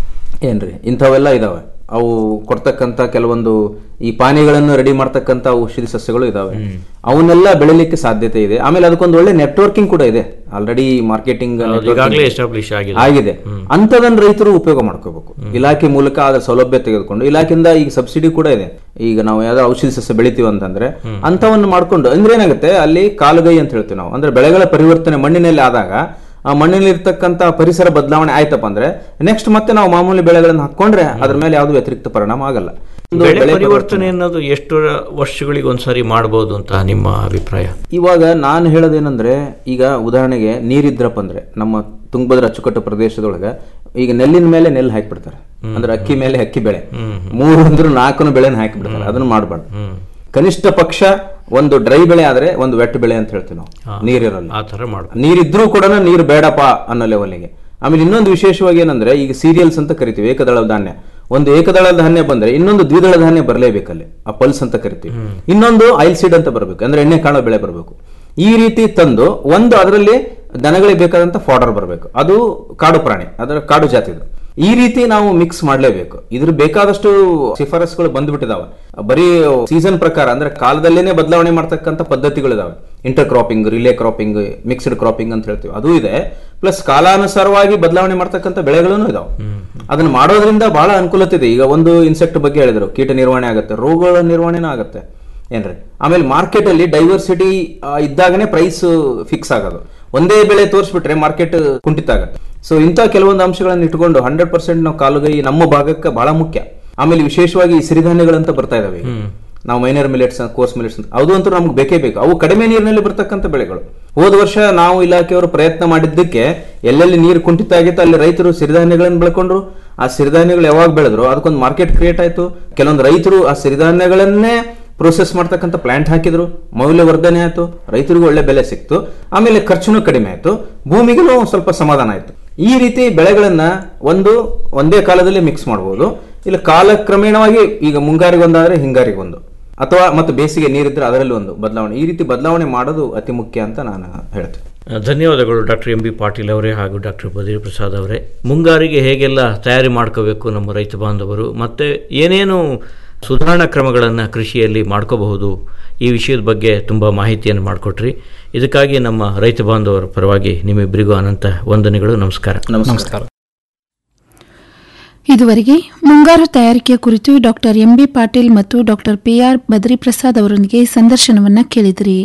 ಏನ್ರಿ ಇಂಥವೆಲ್ಲ ಇದಾವೆ ಅವು ಕೊಡ್ತಕ್ಕಂತ ಕೆಲವೊಂದು ಈ ಪಾನೀಯಗಳನ್ನು ರೆಡಿ ಮಾಡ್ತಕ್ಕಂತ ಔಷಧಿ ಸಸ್ಯಗಳು ಇದಾವೆ ಅವನ್ನೆಲ್ಲ ಬೆಳಿಲಿಕ್ಕೆ ಸಾಧ್ಯತೆ ಇದೆ ಆಮೇಲೆ ಅದಕ್ಕೊಂದು ಒಳ್ಳೆ ನೆಟ್ವರ್ಕಿಂಗ್ ಕೂಡ ಇದೆ ಆಲ್ರೆಡಿ ಮಾರ್ಕೆಟಿಂಗ್ ಹೌದು, ಈಗಾಗಲೇ ಎಸ್ಟಾಬ್ಲಿಷ್ ಆಗಿದೆ ಆಗಿದೆ ಅಂಥದನ್ನ ರೈತರು ಉಪಯೋಗ ಮಾಡ್ಕೋಬೇಕು ಇಲಾಖೆ ಮೂಲಕ ಅದರ ಸೌಲಭ್ಯ ತೆಗೆದುಕೊಂಡು ಇಲಾಖೆಯಿಂದ ಈಗ ಸಬ್ಸಿಡಿ ಕೂಡ ಇದೆ ಈಗ ನಾವು ಯಾವ್ದೋ ಔಷಧಿ ಸಸ್ಯ ಬೆಳಿತೀವಿ ಅಂತಂದ್ರೆ ಅಂಥವನ್ನು ಮಾಡ್ಕೊಂಡು ಅಂದ್ರೆ ಏನಾಗುತ್ತೆ ಅಲ್ಲಿ ಕಾಲುಗೈ ಅಂತ ಹೇಳ್ತೀವಿ ನಾವು ಅಂದ್ರೆ ಬೆಳೆಗಳ ಪರಿವರ್ತನೆ ಮಣ್ಣಿನಲ್ಲಿ ಆದಾಗ ಆ ಮಣ್ಣಿನಲ್ಲಿ ಇರ್ತಕ್ಕಂಥ ಪರಿಸರ ಬದಲಾವಣೆ ಆಯ್ತಪ್ಪ ಅಂದ್ರೆ ನೆಕ್ಸ್ಟ್ ಮತ್ತೆ ನಾವು ಮಾಮೂಲಿ ಬೆಳೆಗಳನ್ನು ಹಾಕೊಂಡ್ರೆ ಅದ್ರ ಮೇಲೆ ಯಾವುದು ವ್ಯತಿರಿಕ್ತ ಪರಿಣಾಮ ಆಗಲ್ಲ ಒಂದು ಬೆಳೆ ಬೆಳೆ ಪರಿವರ್ತನೆ ಅನ್ನೋದು ಎಷ್ಟು ವರ್ಷಗಳಿಗೆ ಒಂದ್ಸರಿ ಮಾಡಬಹುದು ಅಂತ ನಿಮ್ಮ ಅಭಿಪ್ರಾಯ ಇವಾಗ ನಾನು ಹೇಳೋದೇನಂದ್ರೆ ಈಗ ಉದಾಹರಣೆಗೆ ನೀರಿದ್ರಪ್ಪ ಅಂದ್ರೆ ನಮ್ಮ ತುಂಗಭದ್ರಾ ಅಚ್ಚುಕಟ್ಟು ಪ್ರದೇಶದೊಳಗೆ ಈಗ ನೆಲ್ಲಿನ ಮೇಲೆ ನೆಲ್ಲು ಹಾಕಿಬಿಡ್ತಾರೆ ಅಂದ್ರೆ ಅಕ್ಕಿ ಮೇಲೆ ಅಕ್ಕಿ ಬೆಳೆ ಮೂರು ಅಂದ್ರೂ ನಾಲ್ಕು ಬೆಳೆನ ಹಾಕಿಬಿಡ್ತಾರೆ ಅದನ್ನ ಮಾಡಬಾರ್ದು ಕನಿಷ್ಠ ಪಕ್ಷ ಒಂದು ಡ್ರೈ ಬೆಳೆ ಆದ್ರೆ ಒಂದು ವೆಟ್ ಬೆಳೆ ಅಂತ ಹೇಳ್ತೀವಿ ನಾವು ನೀರಿರಲ್ಲ ಆ ತರ ಮಾಡ್ಬೇಕು ನೀರಿದ್ರೂ ಕೂಡ ನೀರು ಬೇಡಪ್ಪ ಅನ್ನೋ ಲೆವೆಲ್ಗೆ ಆಮೇಲೆ ಇನ್ನೊಂದು ವಿಶೇಷವಾಗಿ ಏನಂದ್ರೆ ಈಗ ಸೀರಿಯಲ್ಸ್ ಅಂತ ಕರಿತೀವಿ ಏಕದಳ ಧಾನ್ಯ ಒಂದು ಏಕದಳ ಧಾನ್ಯ ಬಂದ್ರೆ ಇನ್ನೊಂದು ದ್ವಿದಳ ಧಾನ್ಯ ಬರಲೇಬೇಕಲ್ಲಿ ಆ ಪಲ್ಸ್ ಅಂತ ಕರಿತೀವಿ ಇನ್ನೊಂದು ಆಯಿಲ್ ಸೀಡ್ ಅಂತ ಬರಬೇಕು ಅಂದ್ರೆ ಎಣ್ಣೆ ಕಾಳು ಬೆಳೆ ಬರಬೇಕು ಈ ರೀತಿ ತಂದು ಒಂದು ಅದರಲ್ಲಿ ದನಗಳಿಗೆ ಬೇಕಾದಂತ ಫಾಡರ್ ಬರಬೇಕು ಅದು ಕಾಡು ಪ್ರಾಣಿ ಅದರ ಕಾಡು ಜಾತಿದು ಈ ರೀತಿ ನಾವು ಮಿಕ್ಸ್ ಮಾಡಲೇಬೇಕು ಇದ್ರ ಬೇಕಾದಷ್ಟು ಶಿಫಾರಸ್ಗಳು ಬಂದ್ಬಿಟ್ಟಿದಾವೆ ಬರೀ ಸೀಸನ್ ಪ್ರಕಾರ ಅಂದ್ರೆ ಕಾಲದಲ್ಲೇನೆ ಬದಲಾವಣೆ ಮಾಡ್ತಕ್ಕಂಥ ಪದ್ಧತಿಗಳಿದಾವೆ intercropping relay cropping mixed cropping ಅಂತ ಹೇಳ್ತೀವಿ ಅದು ಇದೆ ಪ್ಲಸ್ ಕಾಲಾನುಸಾರವಾಗಿ ಬದಲಾವಣೆ ಮಾಡ್ತಕ್ಕಂಥ ಬೆಳೆಗಳೂ ಇದಾವೆ ಅದನ್ನ ಮಾಡೋದ್ರಿಂದ ಬಹಳ ಅನುಕೂಲತೆ ಇದೆ ಈಗ ಒಂದು ಇನ್ಸೆಕ್ಟ್ ಬಗ್ಗೆ ಹೇಳಿದ್ರು ಕೀಟ ನಿರ್ವಹಣೆ ಆಗುತ್ತೆ ರೋಗಗಳ ನಿರ್ವಹಣೆನೂ ಆಗುತ್ತೆ ಏನ್ರಿ ಆಮೇಲೆ ಮಾರ್ಕೆಟ್ ಅಲ್ಲಿ ಡೈವರ್ಸಿಟಿ ಇದ್ದಾಗನೇ ಪ್ರೈಸ್ ಫಿಕ್ಸ್ ಆಗೋದು ಒಂದೇ ಬೆಳೆ ತೋರಿಸ್ಬಿಟ್ರೆ ಮಾರ್ಕೆಟ್ ಕುಂಠಿತ ಆಗುತ್ತೆ ಸೊ ಇಂಥ ಕೆಲವೊಂದು ಅಂಶಗಳನ್ನು ಇಟ್ಕೊಂಡು ಹಂಡ್ರೆಡ್ ಪರ್ಸೆಂಟ್ ನಾವು ಕಾಲುಗೈ ನಮ್ಮ ಭಾಗಕ್ಕೆ ಬಹಳ ಮುಖ್ಯ ಆಮೇಲೆ ವಿಶೇಷವಾಗಿ ಈ ಸಿರಿಧಾನ್ಯಗಳಂತ ಬರ್ತಾ ಇದಾವೆ ಈಗ. ನಾವು ಮೈನರ್ ಮಿಲೆಟ್ಸ್ ಕೋರ್ಸ್ ಮಿಲೆಟ್ಸ್ ಅಂತ ಅದು ಅಂತೂ ನಮ್ಗೆ ಬೇಕೇ ಬೇಕು ಅವು ಕಡಿಮೆ ನೀರಿನಲ್ಲಿ ಬರ್ತಕ್ಕಂಥ ಬೆಳೆಗಳು ಹೋದ ವರ್ಷ ನಾವು ಇಲಾಖೆಯವರು ಪ್ರಯತ್ನ ಮಾಡಿದ್ದಕ್ಕೆ ಎಲ್ಲೆಲ್ಲಿ ನೀರು ಕುಂಠಿತ ಆಗಿತ್ತು ಅಲ್ಲಿ ರೈತರು ಸಿರಿಧಾನ್ಯಗಳನ್ನು ಬೆಳ್ಕೊಂಡ್ರು ಆ ಸಿರಿಧಾನ್ಯಗಳು ಯಾವಾಗ ಬೆಳೆದ್ರು ಅದಕ್ಕೊಂದು ಮಾರ್ಕೆಟ್ ಕ್ರಿಯೇಟ್ ಆಯ್ತು ಕೆಲವೊಂದು ರೈತರು ಆ ಸಿರಿಧಾನ್ಯಗಳನ್ನೇ ಪ್ರೋಸೆಸ್ ಮಾಡ್ತಕ್ಕಂಥ ಪ್ಲಾಂಟ್ ಹಾಕಿದ್ರು ಮೌಲ್ಯವರ್ಧನೆ ಆಯ್ತು ರೈತರಿಗೂ ಒಳ್ಳೆ ಬೆಲೆ ಸಿಕ್ತು ಆಮೇಲೆ ಖರ್ಚುನೂ ಕಡಿಮೆ ಆಯ್ತು ಭೂಮಿಗೂ ಸ್ವಲ್ಪ ಸಮಾಧಾನ ಆಯ್ತು ಈ ರೀತಿ ಬೆಳೆಗಳನ್ನ ಒಂದು ಒಂದೇ ಕಾಲದಲ್ಲಿ ಮಿಕ್ಸ್ ಮಾಡಬಹುದು ಇಲ್ಲ ಕಾಲಕ್ರಮೇಣವಾಗಿ ಈಗ ಮುಂಗಾರಿಗೊಂದಾದ್ರೆ ಹಿಂಗಾರಿಗೊಂದು ಅಥವಾ ಮತ್ತು ಬೇಸಿಗೆ ನೀರಿದ್ರೆ ಅದರಲ್ಲಿ ಒಂದು ಬದಲಾವಣೆ ಈ ರೀತಿ ಬದಲಾವಣೆ ಮಾಡೋದು ಅತಿ ಮುಖ್ಯ ಅಂತ ನಾನು ಹೇಳ್ತೇನೆ ಧನ್ಯವಾದಗಳು ಡಾಕ್ಟರ್ ಎಂ ಬಿ ಪಾಟೀಲ್ ಅವರೇ ಹಾಗೂ ಡಾಕ್ಟರ್ ಬದಿರಿ ಪ್ರಸಾದ್ ಅವರೇ ಮುಂಗಾರಿಗೆ ಹೇಗೆಲ್ಲ ತಯಾರಿ ಮಾಡ್ಕೋಬೇಕು ನಮ್ಮ ರೈತ ಬಾಂಧವರು ಮತ್ತು ಏನೇನು ಸುಧಾರಣಾ ಕ್ರಮಗಳನ್ನು ಕೃಷಿಯಲ್ಲಿ ಮಾಡ್ಕೋಬಹುದು ಈ ವಿಷಯದ ಬಗ್ಗೆ ತುಂಬ ಮಾಹಿತಿಯನ್ನು ಮಾಡಿಕೊಟ್ರಿ ಇದಕ್ಕಾಗಿ ನಮ್ಮ ರೈತ ಬಾಂಧವರ ಪರವಾಗಿ ನಿಮ್ಮಿಬ್ಬರಿಗೂ ಅನಂತ ವಂದನೆಗಳು ನಮಸ್ಕಾರ ನಮಸ್ಕಾರ ಇದುವರೆಗೆ ಮುಂಗಾರು ತಯಾರಿಕೆ ಕುರಿತು ಡಾಕ್ಟರ್ ಎಂಬಿ ಪಾಟೀಲ್ ಮತ್ತು ಡಾಕ್ಟರ್ ಪಿಆರ್ ಬದ್ರಿ ಪ್ರಸಾದ್ ಅವರೊಂದಿಗೆ ಸಂದರ್ಶನವನ್ನ ಕೇಳಿದಿರಿ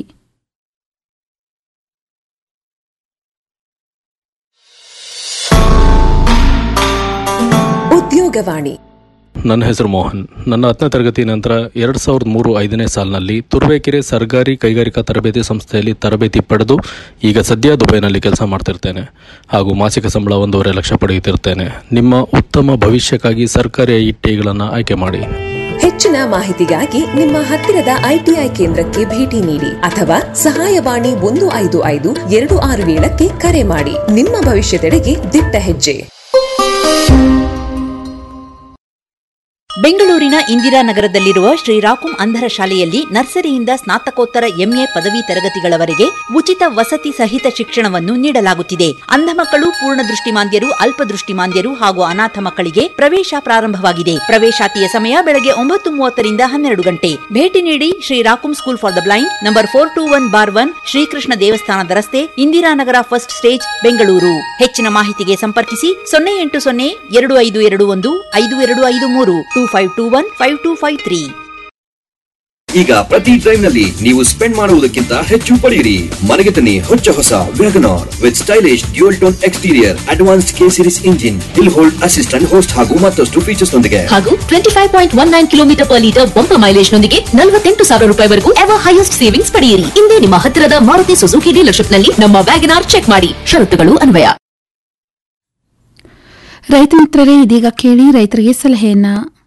ಉದ್ಯೋಗವಾಣಿ ನನ್ನ ಹೆಸರು ಮೋಹನ್ ನನ್ನ ಹತ್ತನೇ ತರಗತಿ ನಂತರ ಎರಡು ಸಾವಿರದ ಮೂರು ಐದನೇ ಸಾಲಿನಲ್ಲಿ ತುರುವೇಕೆರೆ ಸರ್ಕಾರಿ ಕೈಗಾರಿಕಾ ತರಬೇತಿ ಸಂಸ್ಥೆಯಲ್ಲಿ ತರಬೇತಿ ಪಡೆದು ಈಗ ಸದ್ಯ ದುಬೈನಲ್ಲಿ ಕೆಲಸ ಮಾಡ್ತಿರ್ತೇನೆ ಹಾಗೂ ಮಾಸಿಕ ಸಂಬಳ ಒಂದೂವರೆ ಲಕ್ಷ ಪಡೆಯುತ್ತಿರ್ತೇನೆ ನಿಮ್ಮ ಉತ್ತಮ ಭವಿಷ್ಯಕ್ಕಾಗಿ ಸರ್ಕಾರಿ ಐಟಿಗಳನ್ನು ಆಯ್ಕೆ ಮಾಡಿ ಹೆಚ್ಚಿನ ಮಾಹಿತಿಗಾಗಿ ನಿಮ್ಮ ಹತ್ತಿರದ ಐಟಿಐ ಕೇಂದ್ರಕ್ಕೆ ಭೇಟಿ ನೀಡಿ ಅಥವಾ ಸಹಾಯವಾಣಿ ಒಂದು ಐದು ಐದು ಎರಡು ಆರು ಏಳಕ್ಕೆ ಕರೆ ಮಾಡಿ ನಿಮ್ಮ ಭವಿಷ್ಯದೆಡೆಗೆ ದಿಟ್ಟ ಹೆಜ್ಜೆ ಬೆಂಗಳೂರಿನ ಇಂದಿರಾನಗರದಲ್ಲಿರುವ ಶ್ರೀರಾಕುಂ ಅಂಧರ ಶಾಲೆಯಲ್ಲಿ ನರ್ಸರಿಯಿಂದ ಸ್ನಾತಕೋತ್ತರ ಎಂಎ ಪದವಿ ತರಗತಿಗಳವರೆಗೆ ಉಚಿತ ವಸತಿ ಸಹಿತ ಶಿಕ್ಷಣವನ್ನು ನೀಡಲಾಗುತ್ತಿದೆ ಅಂಧ ಮಕ್ಕಳು ಪೂರ್ಣ ದೃಷ್ಟಿಮಾಂದ್ಯರು ಅಲ್ಪದೃಷ್ಟಿಮಾಂದ್ಯರು ಹಾಗೂ ಅನಾಥ ಮಕ್ಕಳಿಗೆ ಪ್ರವೇಶ ಪ್ರಾರಂಭವಾಗಿದೆ ಪ್ರವೇಶಾತಿಯ ಸಮಯ ಬೆಳಗ್ಗೆ ಒಂಬತ್ತು ಮೂವತ್ತರಿಂದ ಹನ್ನೆರಡು ಗಂಟೆ ಭೇಟಿ ನೀಡಿ ಶ್ರೀರಾಕುಂ school for the blind number four two one bar one Shrikrishna ದೇವಸ್ಥಾನದ ರಸ್ತೆ ಇಂದಿರಾನಗರ ಫಸ್ಟ್ ಸ್ಟೇಜ್ ಬೆಂಗಳೂರು ಹೆಚ್ಚಿನ ಮಾಹಿತಿಗೆ ಸಂಪರ್ಕಿಸಿ ಸೊನ್ನೆ ಎಂಟು ಸೊನ್ನೆ ಎರಡು ಐದು ಎರಡು ಒಂದು ಐದು ಎರಡು ಐದು ಮೂರು two five two one five two five three ಈಗ ಪ್ರತಿ ಡ್ರೈವ್ ನಲ್ಲಿ ನೀವು ಸ್ಪೆಂಡ್ ಮಾಡುವುದಕ್ಕಿಂತ ಹೆಚ್ಚು ಪಡೆಯಿರಿ ಮನೆಗೆ ತನ್ನಿ ಹೊಚ್ಚ ಹೊಸ WagonR with stylish dual tone exterior advanced K series engine hill hold assistant host ಹಾಗೂ ಮತ್ತಷ್ಟು ಫೀಚರ್ಸ್ ನೊಂದಿಗೆ ಹಾಗೂ twenty five point one nine kilometre per litre bumper mileage ನೊಂದಿಗೆ ನಲವತ್ತೆಂಟು ಸಾವಿರ ರೂಪಾಯಿವರೆಗೂ ಎವರ್ ಹೈಯೆಸ್ಟ್ ಸೇವಿಂಗ್ಸ್ ಪಡೆಯಿರಿ ಇಂದೇ ನಿಮ್ಮ ಹತ್ತಿರದ ಮಾರುತಿ ಸುಜುಕಿ ಡೀಲರ್ಶಿಪ್ ನಲ್ಲಿ ನಮ್ಮ ವ್ಯಾಗನಾರ್ ಚೆಕ್ ಮಾಡಿ ಷರತ್ತುಗಳು ಅನ್ವಯ ರೈತ ಮಿತ್ರರೇ ಇದೀಗ ಕೇಳಿ ರೈತರಿಗೆ ಸಲಹೆಯನ್ನ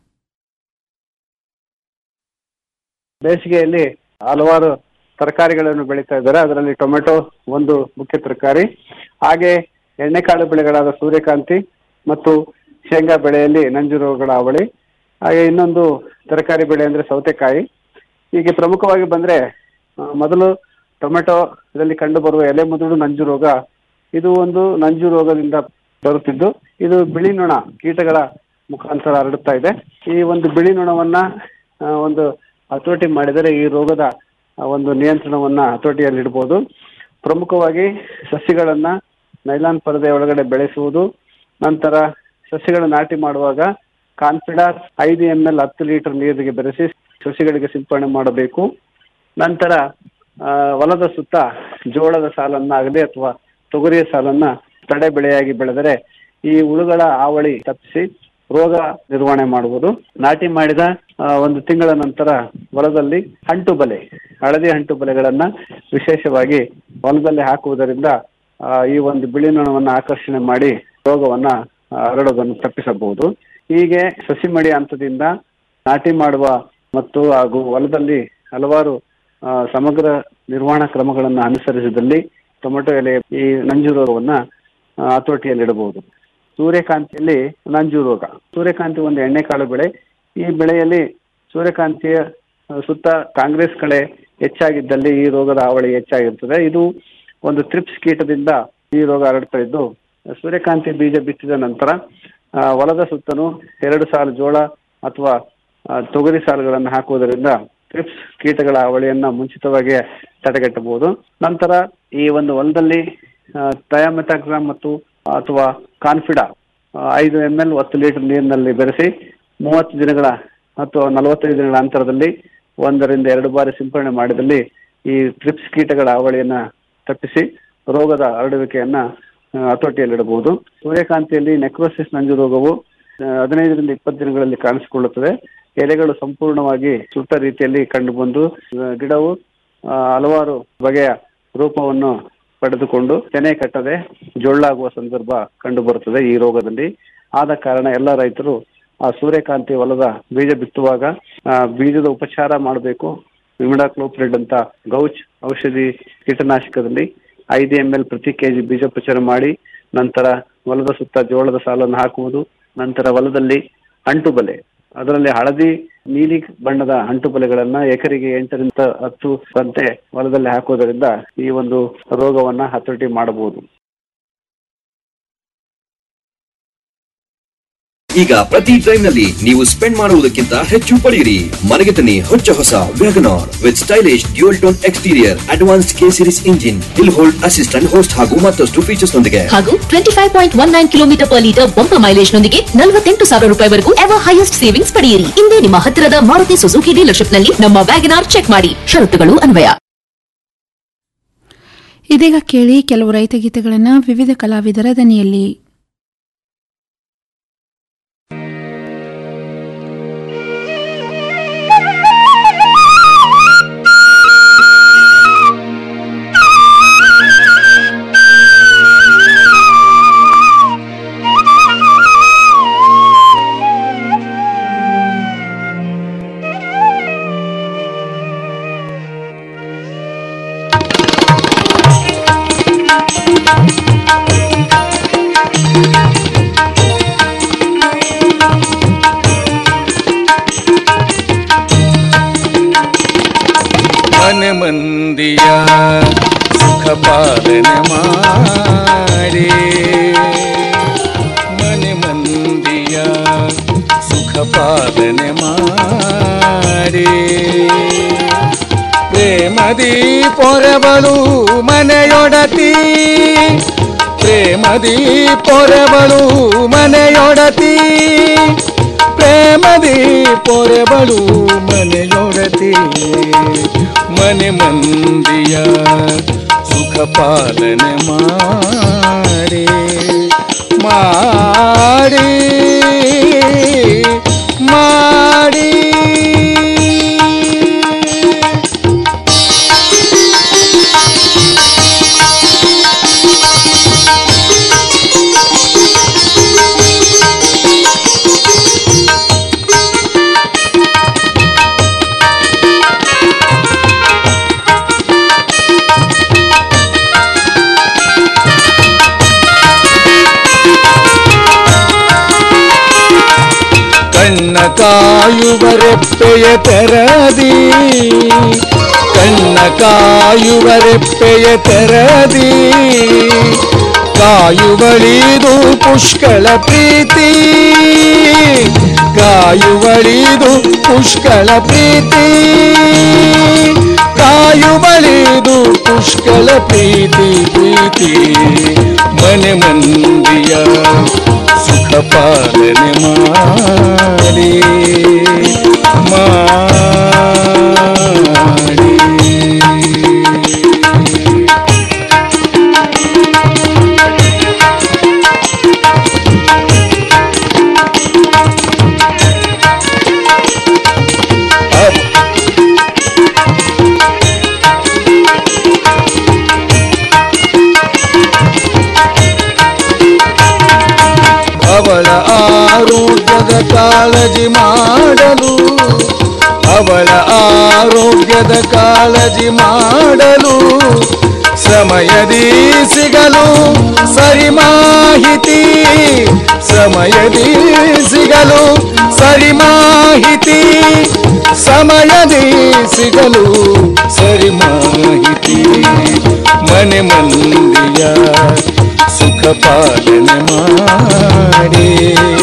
ಬೇಸಿಗೆಯಲ್ಲಿ ಹಲವಾರು ತರಕಾರಿಗಳನ್ನು ಬೆಳೀತಾ ಇದ್ದಾರೆ ಅದರಲ್ಲಿ ಟೊಮೆಟೊ ಒಂದು ಮುಖ್ಯ ತರಕಾರಿ ಹಾಗೆ ಎಣ್ಣೆಕಾಳು ಬೆಳೆಗಳಾದ ಸೂರ್ಯಕಾಂತಿ ಮತ್ತು ಶೇಂಗಾ ಬೆಳೆಯಲ್ಲಿ ನಂಜು ರೋಗಗಳ ಅವಳಿ ಹಾಗೆ ಇನ್ನೊಂದು ತರಕಾರಿ ಬೆಳೆ ಅಂದ್ರೆ ಸೌತೆಕಾಯಿ ಹೀಗೆ ಪ್ರಮುಖವಾಗಿ ಬಂದ್ರೆ ಆ, ಮೊದಲು ಟೊಮೆಟೊ ಇದರಲ್ಲಿ ಕಂಡು ಬರುವ ಎಲೆ ಮುದುಡು ನಂಜು ರೋಗ ಇದು ಒಂದು ನಂಜು ರೋಗದಿಂದ ಬರುತ್ತಿದ್ದು ಇದು ಬಿಳಿ ನೊಣ ಕೀಟಗಳ ಮುಖಾಂತರ ಹರಡುತ್ತಾ ಇದೆ ಈ ಒಂದು ಬಿಳಿ ನೊಣವನ್ನ ಆ, ಒಂದು ಹತೋಟಿ ಮಾಡಿದರೆ ಈ ರೋಗದ ಆ, ಒಂದು ನಿಯಂತ್ರಣವನ್ನ ಹತೋಟಿಯಲ್ಲಿ ಇಡಬಹುದು ಪ್ರಮುಖವಾಗಿ ಸಸಿಗಳನ್ನ ನೈಲಾನ್ ಪರದೆ ಒಳಗಡೆ ಬೆಳೆಸುವುದು ನಂತರ ಸಸಿಗಳ ನಾಟಿ ಮಾಡುವಾಗ ಕಾನ್ಫಿಡಾರ್ ಐದು ಎಂ ಎಲ್ ಹತ್ತು ಲೀಟರ್ ನೀರಿಗೆ ಬೆರೆಸಿ ಸಸಿಗಳಿಗೆ ಸಿಂಪಡಣೆ ಮಾಡಬೇಕು ನಂತರ ಆ, ಹೊಲದ ಸುತ್ತ ಜೋಳದ ಸಾಲನ್ನಾಗಲಿ ಅಥವಾ ತೊಗರಿಯ ಸಾಲನ್ನ ತಡೆ ಬೆಳೆಯಾಗಿ ಬೆಳೆದರೆ ಈ ಹುಳುಗಳ ಹಾವಳಿ ತಪ್ಪಿಸಿ ರೋಗ ನಿರ್ವಹಣೆ ಮಾಡುವುದು ನಾಟಿ ಮಾಡಿದ ಆ, ಒಂದು ತಿಂಗಳ ನಂತರ ಹೊಲದಲ್ಲಿ ಅಂಟು ಬಲೆ ಹಳದಿ ಅಂಟು ಬಲೆಗಳನ್ನ ವಿಶೇಷವಾಗಿ ಹೊಲದಲ್ಲಿ ಹಾಕುವುದರಿಂದ ಆ, ಈ ಒಂದು ಬಿಳಿ ನೊಣವನ್ನ ಆಕರ್ಷಣೆ ಮಾಡಿ ರೋಗವನ್ನ ಆ, ಹರಡೋದನ್ನು ತಪ್ಪಿಸಬಹುದು ಹೀಗೆ ಸಸಿ ಮಡಿ ಹಂತದಿಂದ ನಾಟಿ ಮಾಡುವ ಮತ್ತು ಹಾಗೂ ಹೊಲದಲ್ಲಿ ಹಲವಾರು ಆ, ಸಮಗ್ರ ನಿರ್ವಹಣಾ ಕ್ರಮಗಳನ್ನು ಅನುಸರಿಸಿದಲ್ಲಿ ಟೊಮೆಟೊ ಎಲೆ ಈ ನಂಜು ರೋಗವನ್ನ ಆ, ಹತೋಟಿಯಲ್ಲಿಡಬಹುದು ಸೂರ್ಯಕಾಂತಿಯಲ್ಲಿ ನಂಜು ರೋಗ ಸೂರ್ಯಕಾಂತಿ ಒಂದು ಎಣ್ಣೆಕಾಳು ಬೆಳೆ ಈ ಬೆಳೆಯಲ್ಲಿ ಸೂರ್ಯಕಾಂತಿಯ ಆ, ಸುತ್ತ ಕಾಂಗ್ರೆಸ್ ಕಳೆ ಹೆಚ್ಚಾಗಿದ್ದಲ್ಲಿ ಈ ರೋಗದ ಹಾವಳಿ ಹೆಚ್ಚಾಗಿರ್ತದೆ ಇದು ಒಂದು ತ್ರಿಪ್ಸ್ ಕೀಟದಿಂದ ಈ ರೋಗ ಹರಡ್ತಾ ಇದ್ದು ಸೂರ್ಯಕಾಂತಿ ಬೀಜ ಬಿತ್ತಿದ ನಂತರ ಆ, ಹೊಲದ ಸುತ್ತಲೂ ಎರಡು ಸಾಲು ಜೋಳ ಅಥವಾ ಆ, ತೊಗರಿ ಸಾಲುಗಳನ್ನು ಹಾಕುವುದರಿಂದ ಟ್ರಿಪ್ಸ್ ಕೀಟಗಳ ಹಾವಳಿಯನ್ನ ಮುಂಚಿತವಾಗಿ ತಡೆಗಟ್ಟಬಹುದು ನಂತರ ಈ ಒಂದು ಹೊಲದಲ್ಲಿ ಥಯಾಮೆಥಾಗ್ರಾಮ್ ಮತ್ತು ಅಥವಾ ಕಾನ್ಫಿಡಾ ಆ, ಐದು ಎಂ ಎಲ್ ಹತ್ತು ಲೀಟರ್ ನೀರಿನಲ್ಲಿ ಬೆರೆಸಿ ಮೂವತ್ತು ದಿನಗಳ ಅಥವಾ ನಲವತ್ತೈದು ದಿನಗಳ ಅಂತರದಲ್ಲಿ ಒಂದರಿಂದ ಎರಡು ಬಾರಿ ಸಿಂಪಡಣೆ ಮಾಡಿದಲ್ಲಿ ಈ ಟ್ರಿಪ್ಸ್ ಕೀಟಗಳ ಹಾವಳಿಯನ್ನ ತಪ್ಪಿಸಿ ರೋಗದ ಹರಡುವಿಕೆಯನ್ನ ಆ, ಹತೋಟಿಯಲ್ಲಿಡಬಹುದು ಸೂರ್ಯಕಾಂತಿಯಲ್ಲಿ ನೆಕ್ರೋಸಿಸ್ ನಂಜು ರೋಗವು ಆ, ಹದಿನೈದರಿಂದ ಇಪ್ಪತ್ತು ದಿನಗಳಲ್ಲಿ ಕಾಣಿಸಿಕೊಳ್ಳುತ್ತದೆ ಎಲೆಗಳು ಸಂಪೂರ್ಣವಾಗಿ ಸುಟ್ಟ ರೀತಿಯಲ್ಲಿ ಕಂಡುಬಂದು ಆ, ಗಿಡವು ಆ, ಹಲವಾರು ಬಗೆಯ ರೂಪವನ್ನು ಪಡೆದುಕೊಂಡು ತೆನೆ ಕಟ್ಟದೆ ಜೊಳ್ಳಾಗುವ ಸಂದರ್ಭ ಕಂಡು ಬರುತ್ತದೆ ಈ ರೋಗದಲ್ಲಿ ಆದ ಕಾರಣ ಎಲ್ಲ ರೈತರು ಆ ಸೂರ್ಯಕಾಂತಿ ಹೊಲದ ಬೀಜ ಬಿತ್ತುವಾಗ ಆ, ಬೀಜದ ಉಪಚಾರ ಮಾಡಬೇಕು ವಿಮಿಡಾಕ್ಲೋಪ್ರಿಡ್ ಅಂತ ಗೌಚ್ ಔಷಧಿ ಕೀಟನಾಶಕದಲ್ಲಿ ಐದು ಎಂ ಎಲ್ ಪ್ರತಿ ಕೆಜಿ ಬೀಜೋಪಚಾರ ಮಾಡಿ ನಂತರ ಹೊಲದ ಸುತ್ತ ಜೋಳದ ಸಾಲನ್ನು ಹಾಕುವುದು ನಂತರ ಹೊಲದಲ್ಲಿ ಅಂಟು ಬಲೆ ಅದರಲ್ಲಿ ಹಳದಿ ನೀಲಿ ಬಣ್ಣದ ಅಂಟು ಬಲೆಗಳನ್ನ ಎಕರೆಗೆ ಎಂಟರಿಂದ ಹತ್ತು ಗಂಟೆ ಹೊಲದಲ್ಲಿ ಹಾಕುವುದರಿಂದ ಈ ಒಂದು ರೋಗವನ್ನ ಹತೋಟಿ ಮಾಡಬಹುದು ಈಗ ಪ್ರತಿ ಡ್ರೈವ್ ನಲ್ಲಿ ನೀವು ಸ್ಪೆಂಡ್ ಮಾಡುವುದಕ್ಕಿಂತ ಹೆಚ್ಚು ಪಡೆಯಿರಿ ಮನೆಗೆ ತನ್ನಿ ಹೊಚ್ಚ ಹೊಸ WagonR with stylish dual tone exterior advanced K series engine hill hold assistant host ಹಾಗೂ ಮತ್ತಷ್ಟು ಫೀಚರ್ಸ್ ನೊಂದಿಗೆ ಹಾಗೂ twenty five point one nine kilometre per litre bumper mileage ನೊಂದಿಗೆ ನಲವತ್ತೆಂಟು ಸಾವಿರ ರೂಪಾಯಿವರೆಗೂ ಎವರ್ ಹೈಯೆಸ್ಟ್ ಸೇವಿಂಗ್ಸ್ ಪಡೆಯಿರಿ ಇಂದೇ ನಿಮ್ಮ ಹತ್ತಿರದ ಮಾರುತಿ ಸುಜುಕಿ ಡೀಲರ್ಶಿಪ್ ನಲ್ಲಿ ನಮ್ಮ ವ್ಯಾಗನಾರ್ ಚೆಕ್ ಮಾಡಿ ಷರತ್ತುಗಳು ಅನ್ವಯ ಇದೀಗ ಕೇಳಿ ಕೆಲವು ರೈತ ಗೀತೆಗಳನ್ನು ವಿವಿಧ ಕಲಾವಿದರ ದನಿಯಲ್ಲಿ ಮನೆ ಮಂದಿಯ ಸುಖ ಪಾಲನೆ ಮಾಡಿ ಮನೆ ಮಂದಿಯ ಸುಖ ಪಾಲನೆ ಮಾಡಿ ಪ್ರೇಮದಿ ಪೊರೆಬಳು ಮನೆಯೊಡತಿ ಪ್ರೇಮದಿ ಪೊರೆಬಳು ಮನೆಯೊಡತಿ ಪ್ರೇಮದಿ ಪೊರೆಬಳು ಮನೆಯೊಡತಿ ಮನೆ ಮಂದಿಯ ಸುಖ ಪಾಲನೆ ಮಾಡಿ ಮಾಡಿ ಮಾಡಿ ಕಣ್ಣ ಕಾಯುವರೆಪ್ಪೆಯ ತೆರದಿ ಕಣ್ಣ ಕಾಯುವರೆಪ್ಪೆಯ ತೆರದಿ ಕಾಯುವಳಿದು ಪುಷ್ಕಳ ಪ್ರೀತಿ ಕಾಯುವಳಿದು ಪುಷ್ಕಳ ಪ್ರೀತಿ ಕಾಯುವಳಿದು ಪುಷ್ಕಳ ಪ್ರೀತಿ ಪ್ರೀತಿ ಮನೆ ಮಂದಿಯ ಸುಖ ಪಾಲನೆ ಮಾಡಿ ಮಾಡಿ ಅವಳ ಆರೋಗ್ಯದ ಕಾಳಜಿ ಮಾಡಲು ಅವಳ ಆರೋಗ್ಯದ ಕಾಳಜಿ ಮಾಡಲು ಸಮಯದಿ ಸಿಗಲು ಸರಿ ಮಾಹಿತಿ ಸಮಯದಿ ಸಿಗಲು ಸರಿ ಮಾಹಿತಿ ಸಮಯದಿ ಸಿಗಲು ಸರಿ ಮಾಹಿತಿ ಮನೆ ಮಂದಿಯ ಸುಖ ಪಾಲನೆ ಮಾಡಿ